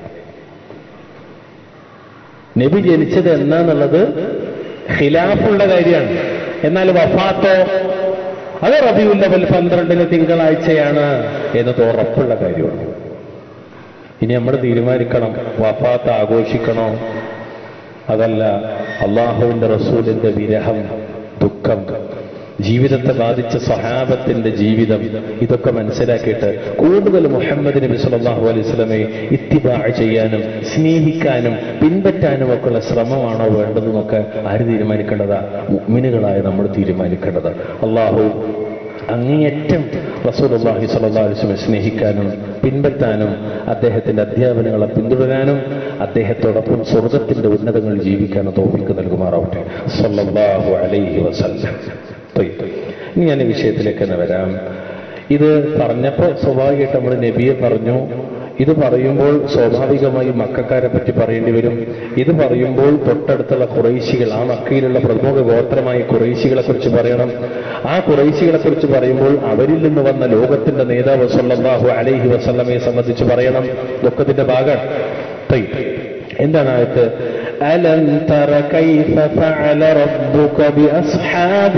S1: നബി ജനിച്ചത് എന്നാന്നുള്ളത് ഖിലാഫുള്ള കാര്യമാണ് എന്നാൽ വഫാത്തോ അത് റബിയുല്ലവൽ പന്ത്രണ്ടിന് തിങ്കളാഴ്ചയാണ് എന്നത് ഉറപ്പുള്ള കാര്യമാണ് ഇനി നമ്മൾ തീരുമാനിക്കണം വഫാത്ത് ആഘോഷിക്കണോ അതല്ല അള്ളാഹുവിന്റെ റസൂലിന്റെ വിരഹം ദുഃഖം ജീവിതത്തെ ബാധിച്ച സഹാബത്തിന്റെ ജീവിതം ഇതൊക്കെ മനസ്സിലാക്കിയിട്ട് കൂടുതൽ മുഹമ്മദ് നബി സല്ലല്ലാഹു അലൈഹി വസല്ലമയെ ഇത്തിബാ ചെയ്യാനും സ്നേഹിക്കാനും പിൻപറ്റാനും ഒക്കെയുള്ള ശ്രമമാണോ വേണ്ടതെന്നൊക്കെ ആര് തീരുമാനിക്കേണ്ടതാ മുഅ്മിനുകളായ നമ്മൾ തീരുമാനിക്കേണ്ടത് അള്ളാഹു അങ്ങേയറ്റം റസൂലുള്ളാഹി സ്വല്ലല്ലാഹു അലൈഹി വസല്ലം സ്നേഹിക്കാനും പിൻപറ്റാനും അദ്ദേഹത്തിന്റെ അധ്യാപനങ്ങളെ പിന്തുടരാനും അദ്ദേഹത്തോടൊപ്പം സ്വർഗത്തിന്റെ ഉന്നതങ്ങൾ ജീവിക്കാനും തോഫിക്ക് നൽകുമാറാവട്ടെ സ്വല്ലല്ലാഹു അലൈഹി വസല്ലം തൊയ്യ്. ഇനി ഞാൻ ഈ വിഷയത്തിലേക്ക് തന്നെ വരാം ഇത് പറഞ്ഞപ്പോൾ സ്വാഭാവികമായിട്ട് നമ്മൾ നബിയെ പറഞ്ഞു ഇത് പറയുമ്പോൾ സ്വാഭാവികമായി മക്കാരെ പറ്റി പറയേണ്ടി വരും ഇത് പറയുമ്പോൾ തൊട്ടടുത്തുള്ള കുറേശികൾ ആ മക്കയിലുള്ള പ്രമുഖ ഗോത്രമായ കുറേശികളെ കുറിച്ച് പറയണം ആ കുറേശികളെ കുറിച്ച് പറയുമ്പോൾ അവരിൽ നിന്ന് വന്ന ലോകത്തിന്റെ നേതാവ് സല്ലല്ലാഹു അലൈഹി വസല്ലമയെ സംബന്ധിച്ച് പറയണം ദുഃഖത്തിന്റെ ഭാഗം തൊയ്യ്. എന്താണ് ആയത്ത് ألم تر كيف فعل ربك بأصحاب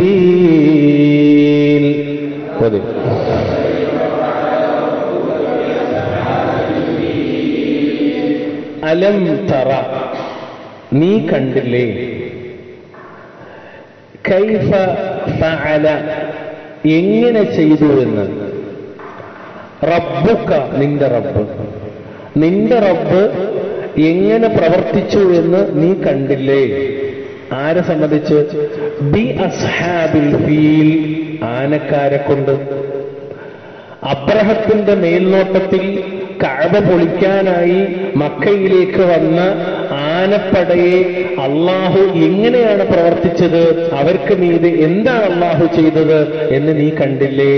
S1: الفيل خذ അലം തറ നീ കണ്ടില്ലേ കൈഫ ഫഅല എങ്ങനെ ചെയ്തു എന്ന് റബ്ബുക്ക നിന്റെ റബ്ബ് നിന്റെ റബ്ബ് എങ്ങനെ പ്രവർത്തിച്ചു എന്ന് നീ കണ്ടില്ലേ ആരെ സംബന്ധിച്ച് ബി അസ്ഹാബിൽ ഫീൽ ആനക്കാരെ കൊണ്ട് അബ്രഹത്തിന്റെ മേൽനോട്ടത്തിൽ കഴവ പൊളിക്കാനായി മക്കയിലേക്ക് വന്ന ആനപ്പടയെ അള്ളാഹു എങ്ങനെയാണ് പ്രവർത്തിച്ചത് അവർക്ക് മീത് എന്താണ് അള്ളാഹു ചെയ്തത് എന്ന് നീ കണ്ടില്ലേ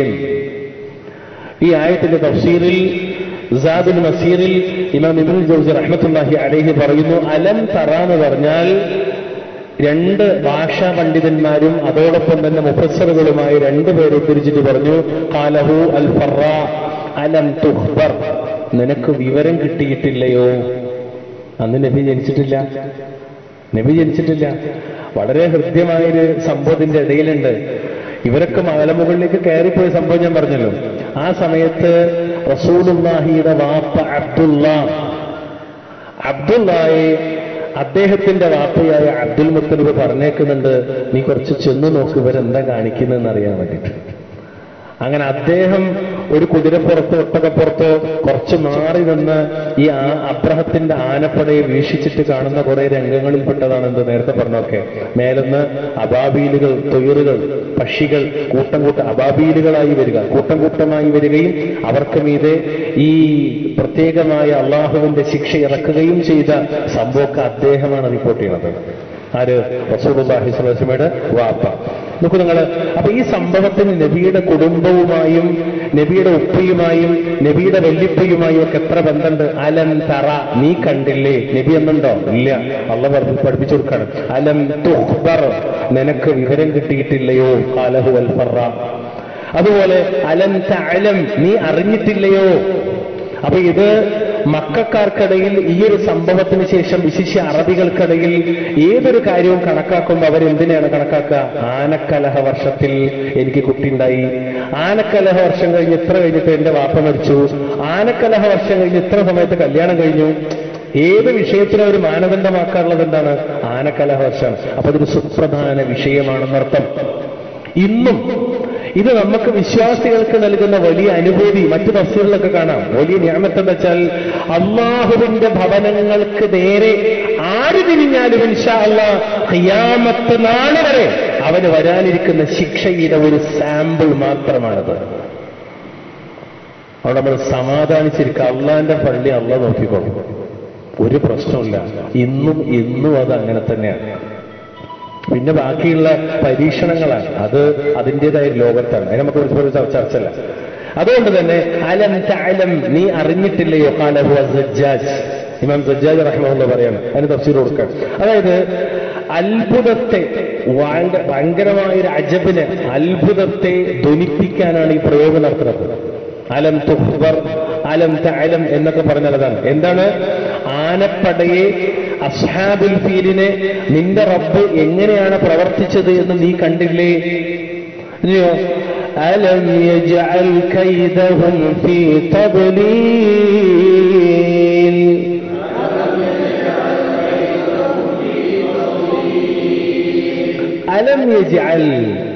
S1: ഈ ആയത്തിന്റെ തഫ്സീറിൽ സാദുൽ മസീറിൽ ഇമാം ഇബ്നുൽ ജൗസി റഹ്മത്തുള്ളാഹി അലൈഹി പറയുന്നു അലം തറ എന്ന് പറഞ്ഞാൽ രണ്ട് ഭാഷാ പണ്ഡിതന്മാരും അതോടൊപ്പം തന്നെ മുഫസ്സറുകളുമായി രണ്ടുപേരെ ഉദ്ധരിച്ചിട്ട് പറഞ്ഞു കാലഹു അൽ ഫറ അലം തുഹ്ബർ നിനക്ക് വിവരം കിട്ടിയിട്ടില്ലയോ അന്ന് നബി ജനിച്ചിട്ടില്ല നബി ജനിച്ചിട്ടില്ല വളരെ ഹൃദ്യമായൊരു സംഭവത്തിന്റെ ഇടയിലുണ്ട് ഇവരൊക്കെ മലമുകളിലേക്ക് കയറിപ്പോയ സംഭവം ഞാൻ പറഞ്ഞല്ലോ ആ സമയത്ത് റസൂലുള്ളാഹിയുടെ വാപ്പ അബ്ദുള്ള അബ്ദുള്ളയെ അദ്ദേഹത്തിന്റെ വാപ്പയായ അബ്ദുൽ മുത്തലിബ് പറഞ്ഞേക്കുന്നുണ്ട് നീ കുറച്ച് ചെന്ന് നോക്ക് ഇവരെന്താ കാണിക്കുന്നതെന്ന് അറിയാൻ വേണ്ടിയിട്ട് അങ്ങനെ അദ്ദേഹം ഒരു കുതിരപ്പുറത്തോ ഒട്ടകപ്പുറത്തോ കുറച്ച് മാറി നിന്ന് ഈ ആ അബ്രഹത്തിന്റെ ആനപ്പടയെ വീക്ഷിച്ചിട്ട് കാണുന്ന കുറെ രംഗങ്ങളിൽപ്പെട്ടതാണ് എന്ത് നേരത്തെ പറഞ്ഞൊക്കെ മേലെന്ന് അബാബീലുകൾ തൊയറുകൾ പക്ഷികൾ കൂട്ടം കൂട്ടം അബാബീലുകളായി വരിക കൂട്ടം കൂട്ടമായി വരികയും അവർക്ക് മീതെ ഈ പ്രത്യേകമായ അള്ളാഹുവിന്റെ ശിക്ഷ ഇറക്കുകയും ചെയ്ത സംഭവമൊക്കെ അദ്ദേഹമാണ് റിപ്പോർട്ട് ചെയ്യുന്നത് ആര് റസൂലുള്ളാഹി സ്വല്ലല്ലാഹു അലൈഹി വസല്ലമയുടെ വാപ്പ നോക്കൂ നിങ്ങൾ അപ്പൊ ഈ സംഭവത്തിന് നബിയുടെ കുടുംബവുമായും നബിയുടെ ഉപ്പയുമായും നബിയുടെ വല്യപ്പയുമായും ഒക്കെ എത്ര ബന്ധമുണ്ട് അലം തറ നീ കണ്ടില്ലേ നബി എന്നുണ്ടോ ഇല്ല അള്ള പഠിപ്പിച്ചു കൊടുക്കണം അലം തുഹ്ബർ നിനക്ക് വിവരം കിട്ടിയിട്ടില്ലയോ കാലഹു അൽ ഫറ അതുപോലെ അലം തഅലം നീ അറിഞ്ഞിട്ടില്ലയോ അപ്പൊ ഇത് മക്കാർക്കിടയിൽ ഈ ഒരു സംഭവത്തിന് ശേഷം വിശിഷ്യ അറബികൾക്കിടയിൽ ഏതൊരു കാര്യവും കണക്കാക്കുമ്പോൾ അവരെന്തിനാണ് കണക്കാക്കുക ആനക്കലഹ വർഷത്തിൽ എനിക്ക് കുട്ടിയുണ്ടായി ആനക്കലഹ വർഷം കഴിഞ്ഞ് ഇത്ര കഴിഞ്ഞിട്ട് എന്റെ വാപ്പ മരിച്ചു ആനക്കലഹ വർഷം കഴിഞ്ഞ് ഇത്ര സമയത്ത് കല്യാണം കഴിഞ്ഞു ഏത് വിഷയത്തിനും ഒരു മാനദണ്ഡമാക്കാറുള്ളത് എന്താണ് ആനക്കലഹ വർഷം അപ്പൊ അതൊരു സുപ്രധാന വിഷയമാണെന്നർത്ഥം ഇന്നും ഇത് നമുക്ക് വിശ്വാസികൾക്ക് നൽകുന്ന വലിയ അനുഭൂതി മറ്റു തഫ്സീറിലൊക്കെ കാണാം വലിയ ഞാമത്ത് എന്ന് വെച്ചാൽ അള്ളാഹുവിന്റെ ഭവനങ്ങൾക്ക് നേരെ ആര് തിരിഞ്ഞാലും ഇൻഷാ അള്ളാ ഖിയാമത്ത് നാളെ വരെ അവന് വരാനിരിക്കുന്ന ശിക്ഷയുടെ ഒരു സാമ്പിൾ മാത്രമാണത് അവിടെ നമ്മൾ സമാധാനിച്ചിരിക്കുക അള്ളാന്റെ പള്ളി അള്ള നോക്കിക്കോളും ഒരു പ്രശ്നമില്ല ഇന്നും ഇന്നും അത് അങ്ങനെ തന്നെയാണ് പിന്നെ ബാക്കിയുള്ള പരീക്ഷണങ്ങളാണ് അത് അതിൻ്റെതായ ലോകത്താണ് അതിന് നമുക്ക് ഒരു ചർച്ചല്ല അതുകൊണ്ട് തന്നെ അലം തഅലം നീ അറിഞ്ഞിട്ടില്ലയോ കാലഹു സജ്ജാജ് ഇമാം സജ്ജാജ് റഹ്മുള്ള പറയാണ് അതിന് തഫ്സീർ കൊടുക്കാൻ അതായത് അത്ഭുതത്തെ ഭയങ്ക- ഭയങ്കരമായ ഒരു അജബിന് അത്ഭുതത്തെ ധ്വനിപ്പിക്കാനാണ് ഈ പ്രയോഗം നടത്തുന്നത് അലം തുഹ്ബർ അലം തഅലം എന്നൊക്കെ പറഞ്ഞാൽ അതാണ് എന്താണ് ആനപ്പടയെ അസ്ഹാബുൽ ഫീലിനെ നിന്റെ റബ്ബ് എങ്ങനെയാണ് പ്രവർത്തിച്ചത് എന്ന് നീ കണ്ടില്ലേ ഇനിയോ അലം യജ്അൽ കൈദഹും ഫീ തബ്ലീൽ അലം യജ്അൽ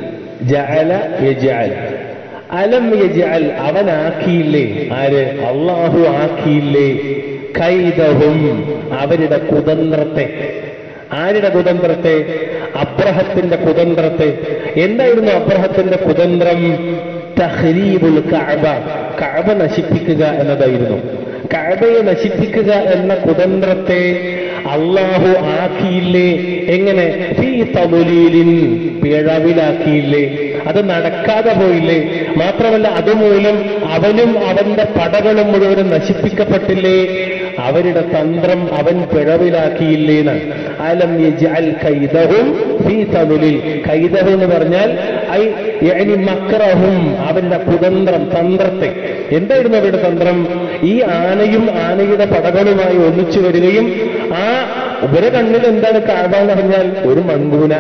S1: ജഅല യജ്അൽ അലം യജ്അൽ അവനാക്കിയില്ലേ ആര് അള്ളാഹു ആക്കിയില്ലേ കൈദഹും അവരുടെ കുതന്ത്രത്തെ ആരുടെ കുതന്ത്രത്തെ അബ്രഹത്തിന്റെ കുതന്ത്രത്തെ എന്തായിരുന്നു അബ്രഹത്തിന്റെ കുതന്ത്രം തഹ്രീബുൽ കഅബ കഅബ നശിപ്പിക്കുക എന്നതായിരുന്നു കഅബയെ നശിപ്പിക്കുക എന്ന കുതന്ത്രത്തെ അള്ളാഹു ആക്കിയില്ലേ എങ്ങനെ ഫീ തബുലീലിൻ പിഴവിലാക്കിയില്ലേ അത് നടക്കാതെ പോയില്ലേ മാത്രമല്ല അതുമൂലം അവനും അവന്റെ പടകളും മുഴുവനും നശിപ്പിക്കപ്പെട്ടില്ലേ അവരുടെ തന്ത്രം അവൻ പിഴവിലാക്കിയില്ലേന്ന് അലം യജ്അൽ കൈദഹും ഫീ തബുലിൽ കൈദഹു എന്ന് പറഞ്ഞാൽ ഐ യഅനി മക്രഹും അവരുടെ കുതന്ത്രം തന്ത്രത്തെ എന്തായിരുന്നു അവരുടെ തന്ത്രം ഈ ആനയും ആനയുടെ പടകളുമായി ഒന്നിച്ചു വരികയും ആ ഇവരെ കണ്ണിൽ എന്താണ് കാഴ്ച എന്ന് പറഞ്ഞാൽ ഒരു മൺകൂന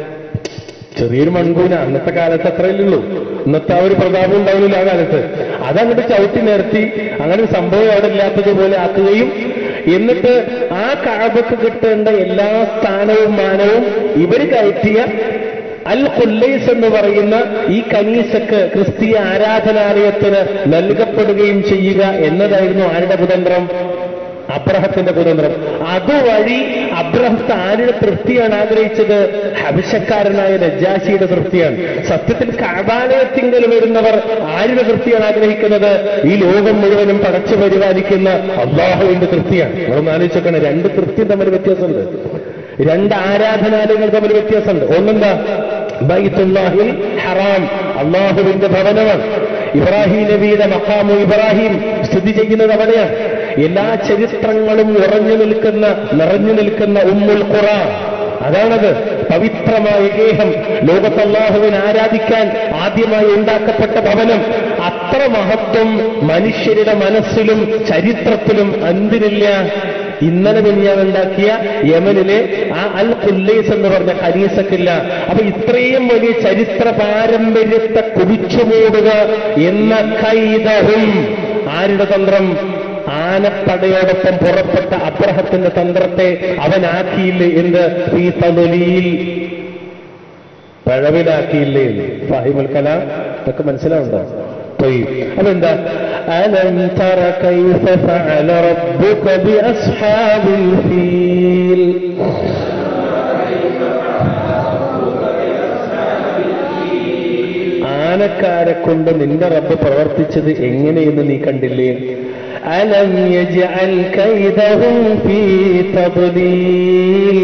S1: ചെറിയൊരു മൺകൂന അന്നത്തെ കാലത്ത് അത്രയല്ലേ ഉള്ളൂ ഇന്നത്തെ ആ ഒരു പ്രതാപം ഉണ്ടാവില്ല ആ കാലത്ത് അതങ്ങോട്ട് ചവിട്ടി നിർത്തി അങ്ങനെ ഒരു സംഭവം അവിടെ ഇല്ലാത്തതുപോലെ ആക്കുകയും എന്നിട്ട് ആ കാബക്ക് കിട്ടേണ്ട എല്ലാ സ്ഥാനവും മാനവും ഇവർ കയറ്റിയ അൽ ഖുല്ലൈസ് എന്ന് പറയുന്ന ഈ കനീസക്ക് ക്രിസ്തീയ ആരാധനാലയത്തിന് നൽകപ്പെടുകയും ചെയ്യുക എന്നതായിരുന്നു ആരുടെ കുതന്ത്രം അബ്രഹത്തിന്റെ കുതന്ത്രം അതുവഴി അബ്രഹത്ത് ആരുടെ തൃപ്തിയാണ് ആഗ്രഹിച്ചത് ഹബിഷക്കാരനായ നജാശിയുടെ തൃപ്തിയാണ് സത്യത്തിൽ കബാലയത്തിങ്കൽ വരുന്നവർ ആരുടെ തൃപ്തിയാണ് ആഗ്രഹിക്കുന്നത് ഈ ലോകം മുഴുവനും പടച്ചു പരിപാലിക്കുന്ന അള്ളാഹുവിന്റെ തൃപ്തിയാണ് നമ്മളൊന്ന് ആലോചിച്ചോക്കണം രണ്ട് തൃപ്തി തമ്മിൽ വ്യത്യാസമുണ്ട് രണ്ട് ആരാധനാലയങ്ങൾ തമ്മിൽ വ്യത്യാസമുണ്ട് ഒന്നെന്താ ബൈത്തുല്ലാഹിൽ ഹറാം അള്ളാഹുവിന്റെ ഭവനമാണ് ഇബ്രാഹിം നബിയുടെ മക്കാമു ഇബ്രാഹിം സ്ഥിതി ചെയ്യുന്നത് അവിടെയാണ് എല്ലാ ചരിത്രങ്ങളും ഉറഞ്ഞു നിൽക്കുന്ന നിറഞ്ഞു നിൽക്കുന്ന ഉമ്മുൽ ഖുറ അതാണത് പവിത്രമായ ഗേഹം ലോകത്ത് അള്ളാഹുവിനെ ആരാധിക്കാൻ ആദ്യമായി ഉണ്ടാക്കപ്പെട്ട ഭവനം അത്ര മഹത്വം മനുഷ്യരുടെ മനസ്സിലും ചരിത്രത്തിലും എന്തിനില്ല ഇന്നലെ ഉണ്ടാക്കിയ യമനിലെ ആ അൽ കുല്ലൈസ് എന്ന് പറഞ്ഞ ഹരീസക്കില്ല അപ്പൊ ഇത്രയും വലിയ ചരിത്ര പാരമ്പര്യത്തെ കുടിച്ചുമൂടുക എന്ന കൈതവും ആരുടെ തന്ത്രം ആനപ്പടയോടൊപ്പം പുറപ്പെട്ട അബ്രഹത്തിന്റെ തന്ത്രത്തെ അവനാക്കിയില്ലേ എന്ത് ഈ തതൊലിയിൽ പഴവിലാക്കിയില്ലേ ഫാഹിമുൽ കലാം ഇതൊക്കെ മനസ്സിലാവുണ്ടോ طيب അതെന്താ ألم تر كيف فعل ربك بأصحاب الفيل ആനക്കാരെ കൊണ്ട് നിന്റെ റബ്ബ് പ്രവർത്തിച്ചത് എങ്ങനെയെന്ന് നീ കണ്ടില്ലേ അലം യജ്അൽ കൈദഹും ഫീ തദ്ലീൽ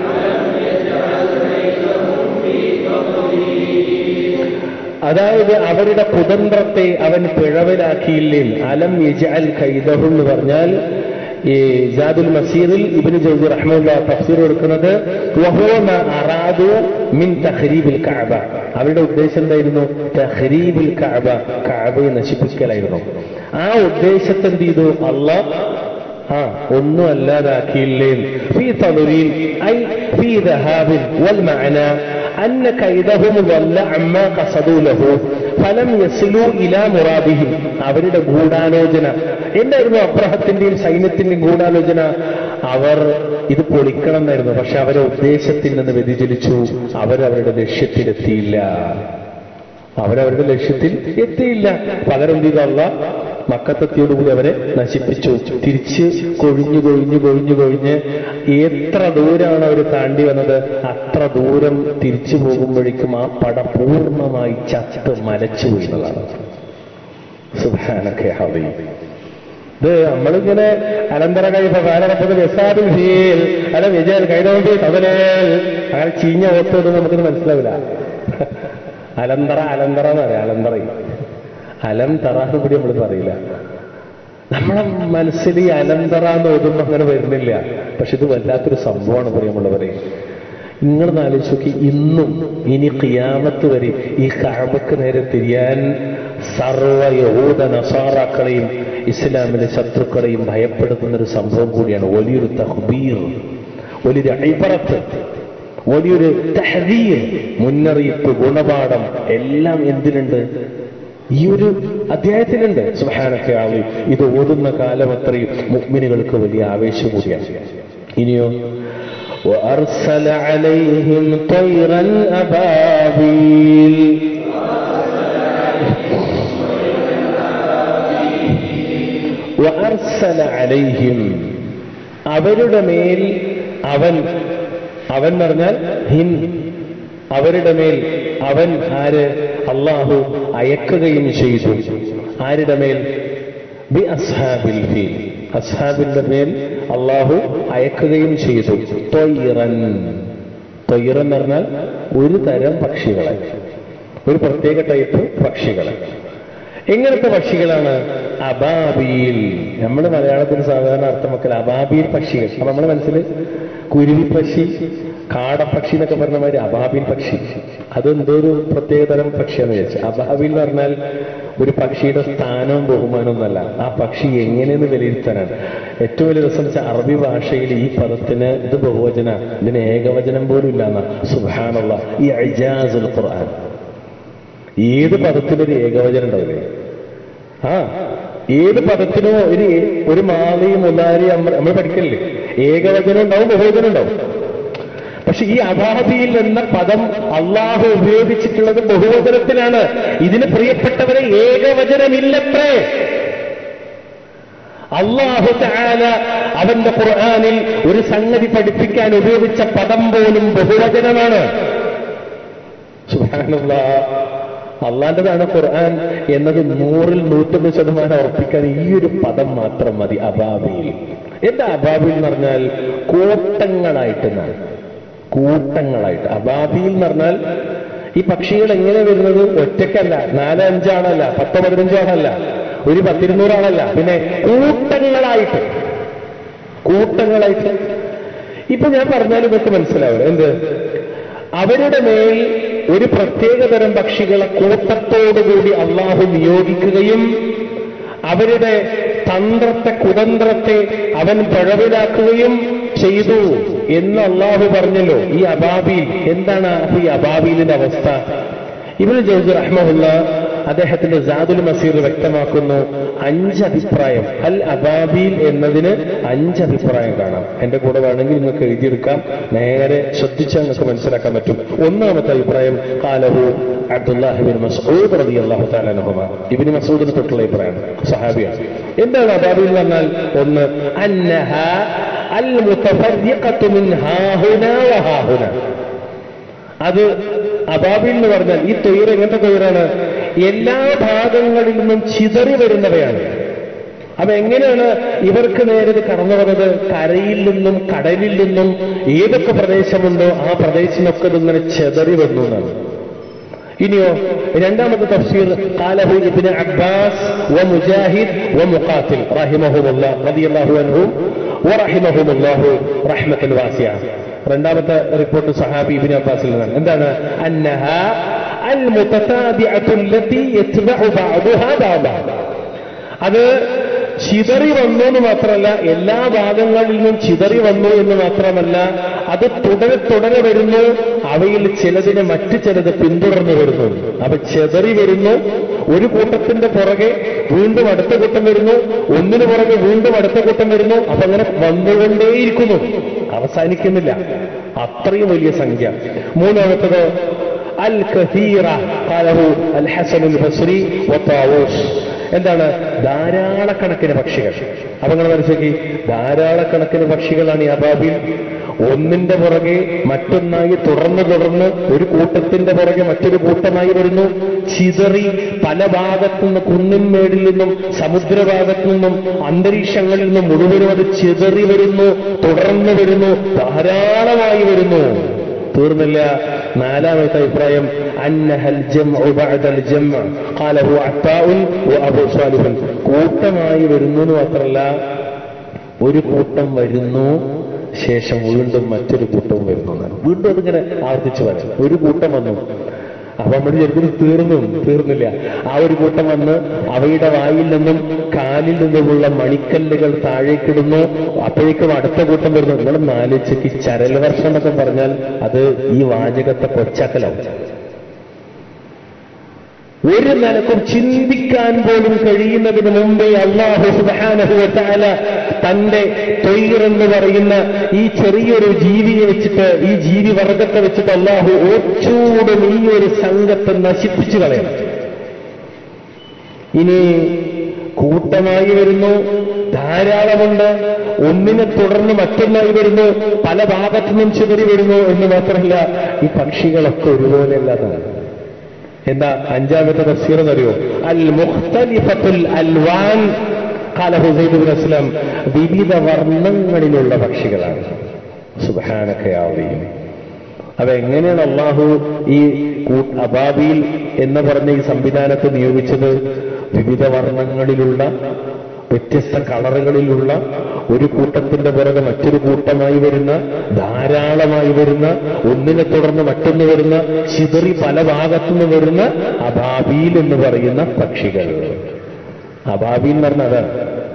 S1: അതായത് അവരുടെ കുതന്ത്രത്തെ അവൻ പിഴവിലാക്കിയില്ലേ അലം യജ്അൽ കൈദഹു എന്ന് പറഞ്ഞാൽ ഈ ജാദുൽ മസീറിൽ ഇബ്നു ജൗസി റഹ്മുല്ല തഫ്സീർ കൊടുക്കുന്നത് വഹുവ മാ അറാദു മിൻ തഖരീബിൽ കഅബ അവരുടെ ഉദ്ദേശം എന്തായിരുന്നു തഖരീബിൽ കഅബ കഅബയെ നശിപ്പിക്കലായിരുന്നു ആ ഉദ്ദേശത്തെ എന്ത് ചെയ്തു അള്ളാഹ് ആ ഒന്നും അല്ലാതാക്കിയില്ലേ ഫീ തദരീൻ ഐ ഫീ ദഹാബിൻ വൽ മഅന أن كيدهم ضل عما قصدوا له ഫലം യസിലു ഇല മുറാദിഹിം അവരുടെ ഗൂഢാലോചന എന്തായിരുന്നു അബ്രഹത്തിന്റെയും സൈന്യത്തിന്റെയും ഗൂഢാലോചന അവർ ഇത് പൊളിക്കണം എന്നായിരുന്നു പക്ഷെ അവരെ ഉദ്ദേശത്തിൽ നിന്ന് വ്യതിചലിച്ചു അവരവരുടെ ലക്ഷ്യത്തിലെത്തിയില്ല അവരവരുടെ ലക്ഷ്യത്തിൽ എത്തിയില്ല പകരം എന്ത് ചെയ്തല്ല മക്കത്തെത്തിയോടുകൂടി അവരെ നശിപ്പിച്ചു തിരിച്ച് കൊഴിഞ്ഞു കൊഴിഞ്ഞു കൊഴിഞ്ഞു കൊഴിഞ്ഞ് എത്ര ദൂരമാണ് അവർ താണ്ടി വന്നത് അത്ര ദൂരം തിരിച്ചു പോകുമ്പോഴേക്കും ആ പട പൂർണ്ണമായി ചത്ത് മലച്ചു വീഴുന്നതാണ് സുബാനൊക്കെ ഹവി ഇത് നമ്മളിങ്ങനെ അനന്തര കൈഫ കാലഘട്ടത്തിൽ വെസാബിൽ ഫീൽ അല്ല വിജയൽ കൈതോണ്ടി തവലേൽ അങ്ങനെ ചീഞ്ഞ ഓത്തോട് നമുക്കിത് മനസ്സിലാവില്ല അലന്തറ അലന്തറ എന്ന് പറയാം അലന്തറ അലം തറ എന്ന് കൂടി നമ്മൾ പറയില്ല നമ്മളെ മനസ്സിൽ ഈ അലന്തറ എന്ന് ഓതുമ്പോൾ അങ്ങനെ വരുന്നില്ല പക്ഷെ ഇത് വല്ലാത്തൊരു സംഭവമാണ് പ്രിയമുള്ളവരെ നിങ്ങൾ ആലോചിച്ച് നോക്കി ഇന്നും ഇനി കിയാമത്ത് വരെ ഈ കാബക്ക് നേരെ തിരിയാൻ സർവ യഹൂദ നസാറാക്കളെയും ഇസ്ലാമിലെ ശത്രുക്കളെയും ഭയപ്പെടുത്തുന്ന ഒരു സംഭവം കൂടിയാണ് വലിയൊരു തഹ്ബീർ വലിയൊരു അഴിപ്പറത്ത് വലിയൊരു തഹദീർ മുന്നറിയിപ്പ് ഗുണപാഠം എല്ലാം എന്തിനുണ്ട് ഈ ഒരു അധ്യായത്തിലുണ്ട് സുഹാനൊക്കെ ആളി ഇത് ഓതുന്ന കാലം അത്രയും മുഗ്മിനുകൾക്ക് വലിയ ആവേശം കൂടിയാണ് ഇനിയോ وأرسل عليهم طيرا أبابيل وأرسل عليهم അവരുടെ മേൽ അവൻ അവൻ എന്ന് പറഞ്ഞാൽ ഹിൻ അവരുടെ മേൽ അവൻ ആര് അള്ളാഹു അയക്കുകയും ചെയ്തു ആരുടെ മേൽ ബി അസ്ഹാബിൽ ഫീൽ അസ്ഹാബിന്റെ മേൽ അള്ളാഹു അയക്കുകയും ചെയ്തു തൊയ്റൻ തൊയ്റൻ എന്ന് പറഞ്ഞാൽ ഒരു തരം പക്ഷികളെ ഒരു പ്രത്യേക ടൈപ്പ് പക്ഷികളെ എങ്ങനത്തെ പക്ഷികളാണ് അബാബിയിൽ നമ്മൾ മലയാളത്തിൽ സാധാരണ അർത്ഥം വെക്കൽ അബാബിയിൽ പക്ഷികൾ അപ്പൊ നമ്മുടെ മനസ്സിൽ കുരുവി പക്ഷി കാടപ്പക്ഷി എന്നൊക്കെ പറഞ്ഞ മാതിരി അബാബിൽ പക്ഷി അതെന്തോ ഒരു പ്രത്യേക തരം പക്ഷിയാന്ന് വിചാരിച്ചു അബാബിൽ എന്ന് പറഞ്ഞാൽ ഒരു പക്ഷിയുടെ സ്ഥാനവും ബഹുമാനവും എന്നല്ല ആ പക്ഷി എങ്ങനെയെന്ന് വിലയിരുത്താനാണ് ഏറ്റവും വലിയ രസം വെച്ചാൽ അറബി ഭാഷയിൽ ഈ പദത്തിന് ഇത് ബഹുവചന ഇതിന് ഏകവചനം പോലും ഇല്ലാന്ന സുഹാനുള്ള ഈ അജാസുൽ ഖുർആൻ ഏത് പദത്തിനൊരു ഏകവചനം ഉണ്ടാവില്ലേ ആ ഏത് പദത്തിനോ ഒരു ഒരു മാലി മുലാരി നമ്മൾ പഠിക്കല്ലേ ഏകവചനം ഉണ്ടാവും ബഹുവചനം ഉണ്ടാവും പക്ഷെ ഈ അബാബിയിൽ എന്ന പദം അള്ളാഹു ഉപയോഗിച്ചിട്ടുള്ളത് ബഹുവചനത്തിലാണ് ഇതിന് പ്രിയപ്പെട്ടവരെ ഏകവചനമില്ലത്രേ അള്ളാഹു താല അവന്റെ ഖുർആാനിൽ ഒരു സംഗതി പഠിപ്പിക്കാൻ ഉപയോഗിച്ച പദം പോലും ബഹുവചനമാണ് സുബ്ഹാനല്ലാ അള്ളാന്റെതാണ് ഖുർആൻ എന്നത് നൂറിൽ നൂറ്റൊന്ന് ശതമാനം ഉറപ്പിക്കാൻ ഈ ഒരു പദം മാത്രം മതി അബാബിയിൽ എന്താ അബാബിൽ എന്ന് പറഞ്ഞാൽ കൂട്ടങ്ങളായിട്ട് എന്നാണ് കൂട്ടങ്ങളായിട്ട് അബാബിയിൽ എന്ന് പറഞ്ഞാൽ ഈ പക്ഷികൾ എങ്ങനെ വരുന്നത് ഒറ്റക്കല്ല നാല് അഞ്ചാണല്ല പത്തോ പതിനഞ്ചോ ആണല്ല ഒരു പത്തിരുന്നൂറാണല്ല പിന്നെ കൂട്ടങ്ങളായിട്ട് കൂട്ടങ്ങളായിട്ട് ഇപ്പൊ ഞാൻ പറഞ്ഞാൽ ഇതൊക്കെ മനസ്സിലാവും എന്ത് അവരുടെ മേൽ ഒരു പ്രത്യേകതരം പക്ഷികളെ കൂട്ടത്തോടുകൂടി അള്ളാഹു നിയോഗിക്കുകയും അവരുടെ തന്ത്രത്തെ കുതന്ത്രത്തെ അവൻ പിഴവിലാക്കുകയും ചെയ്തു എന്ന് അള്ളാഹു പറഞ്ഞല്ലോ ഈ അബാബിൽ എന്താണ് അപ്പൊ ഈ അബാബിലിന്റെ അവസ്ഥ ഇബിന് ജൗസ് റഹ്മുല്ല അദ്ദേഹത്തിന്റെ ജാദുൽ മസീർ വ്യക്തമാക്കുന്നു അഞ്ച് അഭിപ്രായം അൽ അബാബിൽ എന്നതിന് അഞ്ച് അഭിപ്രായം കാണാം എന്റെ കൂടെ വേണമെങ്കിൽ നിങ്ങൾക്ക് എഴുതിയെടുക്കാം നേരെ ശ്രദ്ധിച്ചാൽ നിങ്ങൾക്ക് മനസ്സിലാക്കാൻ പറ്റും ഒന്നാമത്തെ അഭിപ്രായം കാലഹു അബ്ദുല്ലാഹിബിൻ മസൂദ് റതി അള്ളാഹു താലാനുഹുമ ഇബിന് മസൂദിന് തൊട്ടുള്ള അഭിപ്രായം സഹാബിയാണ് എന്താണ് അബാബിൽ എന്ന് പറഞ്ഞാൽ ഒന്ന് അന്നഹ അൽ മുതഫർരിഖത്തു മിൻ ഹാഹുന വഹാഹുന അത് അബാബിൽ എന്ന് പറഞ്ഞാൽ ഈ തൊഴിൽ എങ്ങനത്തെ തൊഴിലാണ് എല്ലാ ഭാഗങ്ങളിൽ നിന്നും ചിതറി വരുന്നവയാണ് അപ്പൊ എങ്ങനെയാണ് ഇവർക്ക് നേരെ ഇത് കടന്നു വന്നത് കരയിൽ നിന്നും കടലിൽ നിന്നും ഏതൊക്കെ പ്രദേശമുണ്ടോ ആ പ്രദേശമൊക്കെ ഇതിങ്ങനെ ചെതറി വന്നു എന്നാണ് ഇനിയോ രണ്ടാമത്തെ തഫ്സീർ ഖാലഹു ഇബ്നു അബ്ബാസ് വ മുജാഹിദ് വ മുഖാത്തിൽ റഹിമഹുമുല്ലാ റളിയല്ലാഹു അൻഹു വ റഹിമഹുമുല്ലാഹു റഹ്മത്തുൽ വാസിയ രണ്ടാമത്തെ റിപ്പോർട്ട് സഹാബി ഇബ്നു അബ്ബാസിൽ നിന്നാണ് എന്താണ് അന്നഹ അൽ മുതതാബിഅതു അല്ലതി യത്ബഉ ബഅദുഹാ ബഅദാ അത് ചിതറി വന്നു എന്ന് മാത്രമല്ല എല്ലാ ഭാഗങ്ങളിൽ നിന്നും ചിതറി വന്നു എന്ന് മാത്രമല്ല അത് തുടരെ തുടരെ വരുന്നു അവയിൽ ചിലതിനെ മറ്റു ചിലത് പിന്തുടർന്നു വരുന്നു അപ്പൊ ചെതറി വരുന്നു ഒരു കൂട്ടത്തിന്റെ പുറകെ വീണ്ടും അടുത്ത കൂട്ടം വരുന്നു ഒന്നിനു പുറകെ വീണ്ടും അടുത്ത കൂട്ടം വരുന്നു അപ്പൊ അങ്ങനെ വന്നുകൊണ്ടേയിരിക്കുന്നു അവസാനിക്കുന്നില്ല അത്രയും വലിയ സംഖ്യ മൂന്നാമത്തത് അൽ കസീറ ഖാലഹു അൽ ഹസനുൽ ബസ്രി വത്താവൂസ് എന്താണ് ധാരാളക്കണക്കിന് പക്ഷികൾ അപ്പൊ നിങ്ങൾ മനസ്സിലാക്കി ധാരാളക്കണക്കിന് പക്ഷികളാണ് ഈ അബാബിൽ ഒന്നിന്റെ പുറകെ മറ്റൊന്നായി തുടർന്ന് തുടർന്ന് ഒരു കൂട്ടത്തിന്റെ പുറകെ മറ്റൊരു കൂട്ടമായി വരുന്നു ചിതറി പല ഭാഗത്തു നിന്ന് കുന്നിന്മേടിൽ നിന്നും സമുദ്രഭാഗത്തു നിന്നും അന്തരീക്ഷങ്ങളിൽ നിന്നും മുഴുവനും അത് ചിതറി വരുന്നു തുടർന്ന് വരുന്നു ധാരാളമായി വരുന്നു തീർന്നില്ല നാലാമത്തെ അഭിപ്രായം അന്നഹൽ ജംഉ ബഅദൽ ജംഉ ഖാലഹു അത്താഉൻ വഅബൂ സാലിഹ് കൂട്ടമായി വരുന്നു എന്ന് മാത്രമല്ല ഒരു കൂട്ടം വരുന്നു ശേഷം വീണ്ടും മറ്റൊരു കൂട്ടവും വരുന്നു എന്നാണ് വീണ്ടും അതിങ്ങനെ ആവർത്തിച്ചു വരാം ഒരു കൂട്ടം വന്നു അപ്പൊ നമ്മൾ ശരിക്കും തീർന്നു തീർന്നില്ല ആ ഒരു കൂട്ടം വന്ന് അവയുടെ വായിൽ നിന്നും കാലിൽ നിന്നുമുള്ള മണിക്കല്ലുകൾ താഴേക്കിടുന്നു അപ്പോഴേക്കും അടുത്ത കൂട്ടം വരുന്നു നിങ്ങൾ നാലിച്ചക്ക് ചരൽ വർഷം എന്നൊക്കെ പറഞ്ഞാൽ അത് ഈ വാചകത്തെ കൊച്ചാക്കലാവും ഒരു നിലക്കും ചിന്തിക്കാൻ പോലും കഴിയുന്നതിന് മുമ്പേ അള്ളാഹു സുബ്ഹാനഹു വ തആല തന്റെ തൊയ്ർ എന്ന് പറയുന്ന ഈ ചെറിയൊരു ജീവിയെ വെച്ചിട്ട് ഈ ജീവി വർഗത്തെ വെച്ചിട്ട് അള്ളാഹു ഒച്ചൂടും ഈ ഒരു സംഘത്തെ നശിപ്പിച്ചു കളയണം ഇനി കൂട്ടമായി വരുന്നു ധാരാളമുണ്ട് ഒന്നിനെ തുടർന്ന് മറ്റൊന്നായി വരുന്നു പല ഭാഗത്തു നിന്നും ചിതറി വരുന്നു എന്ന് മാത്രമല്ല ഈ പക്ഷികളൊക്കെ ഒരുപോലെ അല്ലാതാണ് എന്താ അഞ്ചാമത്തെ തഫ്സീർ എന്നറിയോ അൽ മുഖ്തലിഫത്തുൽ അൽവാൻ കാല ഹുസൈദ് ബിൻ അസ്ലം വിവിധ വർണ്ണങ്ങളിലുള്ള പക്ഷികളാണ് സുബാനക്കയാവുകയും അപ്പൊ എങ്ങനെയാണ് അള്ളാഹു ഈ കൂ- അബാബിൽ എന്ന് പറഞ്ഞ ഈ സംവിധാനത്തെ നിയോഗിച്ചത് വിവിധ വർണ്ണങ്ങളിലുള്ള വ്യത്യസ്ത കളറുകളിലുള്ള ഒരു കൂട്ടത്തിന്റെ പുറകെ മറ്റൊരു കൂട്ടമായി വരുന്ന ധാരാളമായി വരുന്ന ഒന്നിനെ തുടർന്ന് മറ്റൊന്ന് വരുന്ന ചിതറി പല ഭാഗത്തുനിന്ന് വരുന്ന അബാബീൽ എന്ന് പറയുന്ന പക്ഷികൾ അബാബീൽ എന്ന് പറഞ്ഞാൽ അതാണ്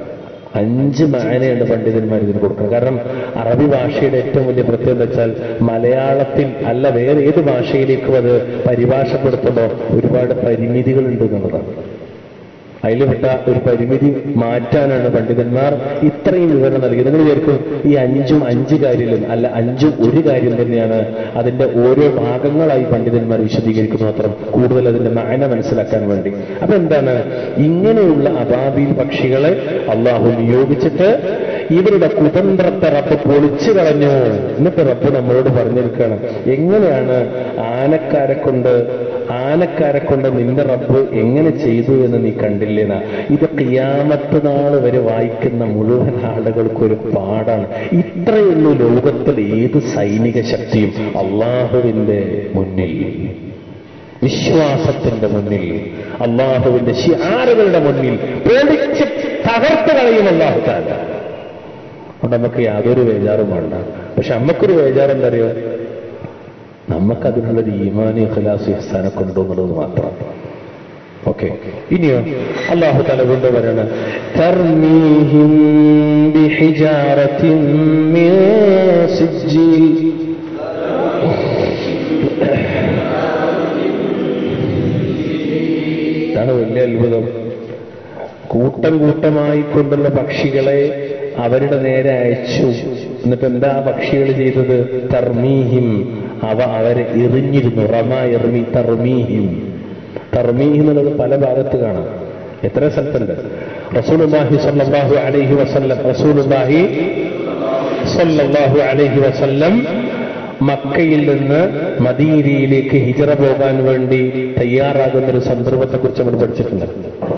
S1: അഞ്ച് മാനയുണ്ട് പണ്ഡിതന്മാർ ഇതിന് കൊടുക്കുന്നത് കാരണം അറബി ഭാഷയുടെ ഏറ്റവും വലിയ പ്രത്യേകത എന്ന് വെച്ചാൽ മലയാളത്തിൽ അല്ല വേറെ ഏത് ഭാഷയിലേക്കും അത് പരിഭാഷപ്പെടുത്തുമ്പോൾ ഒരുപാട് പരിമിതികളുണ്ട് എന്നുള്ളതാണ് അതിൽപ്പെട്ട ഒരു പരിമിതി മാറ്റാനാണ് പണ്ഡിതന്മാർ ഇത്രയും വിവരണം നൽകിയത് നിങ്ങൾ വിചാരിക്കും ഈ അഞ്ചും അഞ്ച് കാര്യം അല്ല അഞ്ചും ഒരു കാര്യം തന്നെയാണ് അതിന്റെ ഓരോ ഭാഗങ്ങളായി പണ്ഡിതന്മാർ വിശദീകരിക്കുന്നു മാത്രം കൂടുതൽ അതിന്റെ മാന മനസ്സിലാക്കാൻ വേണ്ടി അപ്പൊ എന്താണ് ഇങ്ങനെയുള്ള അബാബീൽ പക്ഷികളെ അള്ളാഹു നിയോഗിച്ചിട്ട് ഇവരുടെ കുതന്ത്രത്തെ റബ്ബ് പൊളിച്ചു കളഞ്ഞു എന്നിട്ട് റബ്ബ് നമ്മളോട് പറഞ്ഞിരിക്കുകയാണ് എങ്ങനെയാണ് ആനക്കാരെ കൊണ്ട് ആനക്കാരെ കൊണ്ട് നിന്റെ റബ്ബ് എങ്ങനെ ചെയ്തു എന്ന് നീ കണ്ടില്ലേന ഇത് കിയാമത്ത് നാള് വരെ വായിക്കുന്ന മുഴുവൻ ആളുകൾക്കും ഒരു പാടാണ് ഇത്രയുള്ളൂ ലോകത്തിൽ ഏത് സൈനിക ശക്തിയും അള്ളാഹുവിന്റെ മുന്നിൽ വിശ്വാസത്തിന്റെ മുന്നിൽ അള്ളാഹുവിന്റെ ഷിയാറുകളുടെ മുന്നിൽ പേടിച്ച് തകർത്ത് കളയും അള്ളാഹു താല അതുകൊണ്ട് നമുക്ക് യാതൊരു വേജാറും വേണ്ട പക്ഷെ നമുക്കൊരു വേജാറ് എന്തറിയോ നമുക്കതിനുള്ളൊരു ഈമാനി ഖലാസ് ഇഹ്സാനൊക്കെ ഉണ്ടോ എന്നുള്ളത് മാത്രം ഓക്കെ ഇനിയോ അള്ളാഹു തല കൊണ്ടുവരാണ് തർമീഹിം ബിഹിജാറത്തിൻ മിൻ സിജ്ജീൽ ഇതാണ് വലിയ അത്ഭുതം കൂട്ടം കൂട്ടമായി കൊണ്ടുള്ള പക്ഷികളെ അവരുടെ നേരെ അയച്ചു എന്നിട്ട് എന്താ ആ പക്ഷികൾ ചെയ്തത് തർമീഹിം അവ അവരെ എറിഞ്ഞിരുന്നു റമ എറിമി തർമീഹിം തർമീഹ് എന്നുള്ളത് പല ഭാഗത്ത് കാണാം എത്ര സ്ഥലത്തുണ്ട് റസൂലുള്ളാഹി സ്വല്ലല്ലാഹു അലൈഹി വസല്ലം റസൂലുള്ളാഹി സ്വല്ലല്ലാഹു അലൈഹി വസല്ലം മക്കയിൽ നിന്ന് മദീനയിലേക്ക് ഹിജറ പോകാൻ വേണ്ടി തയ്യാറാകുന്ന ഒരു സന്ദർഭത്തെക്കുറിച്ച് നമ്മൾ പഠിച്ചിട്ടുണ്ട്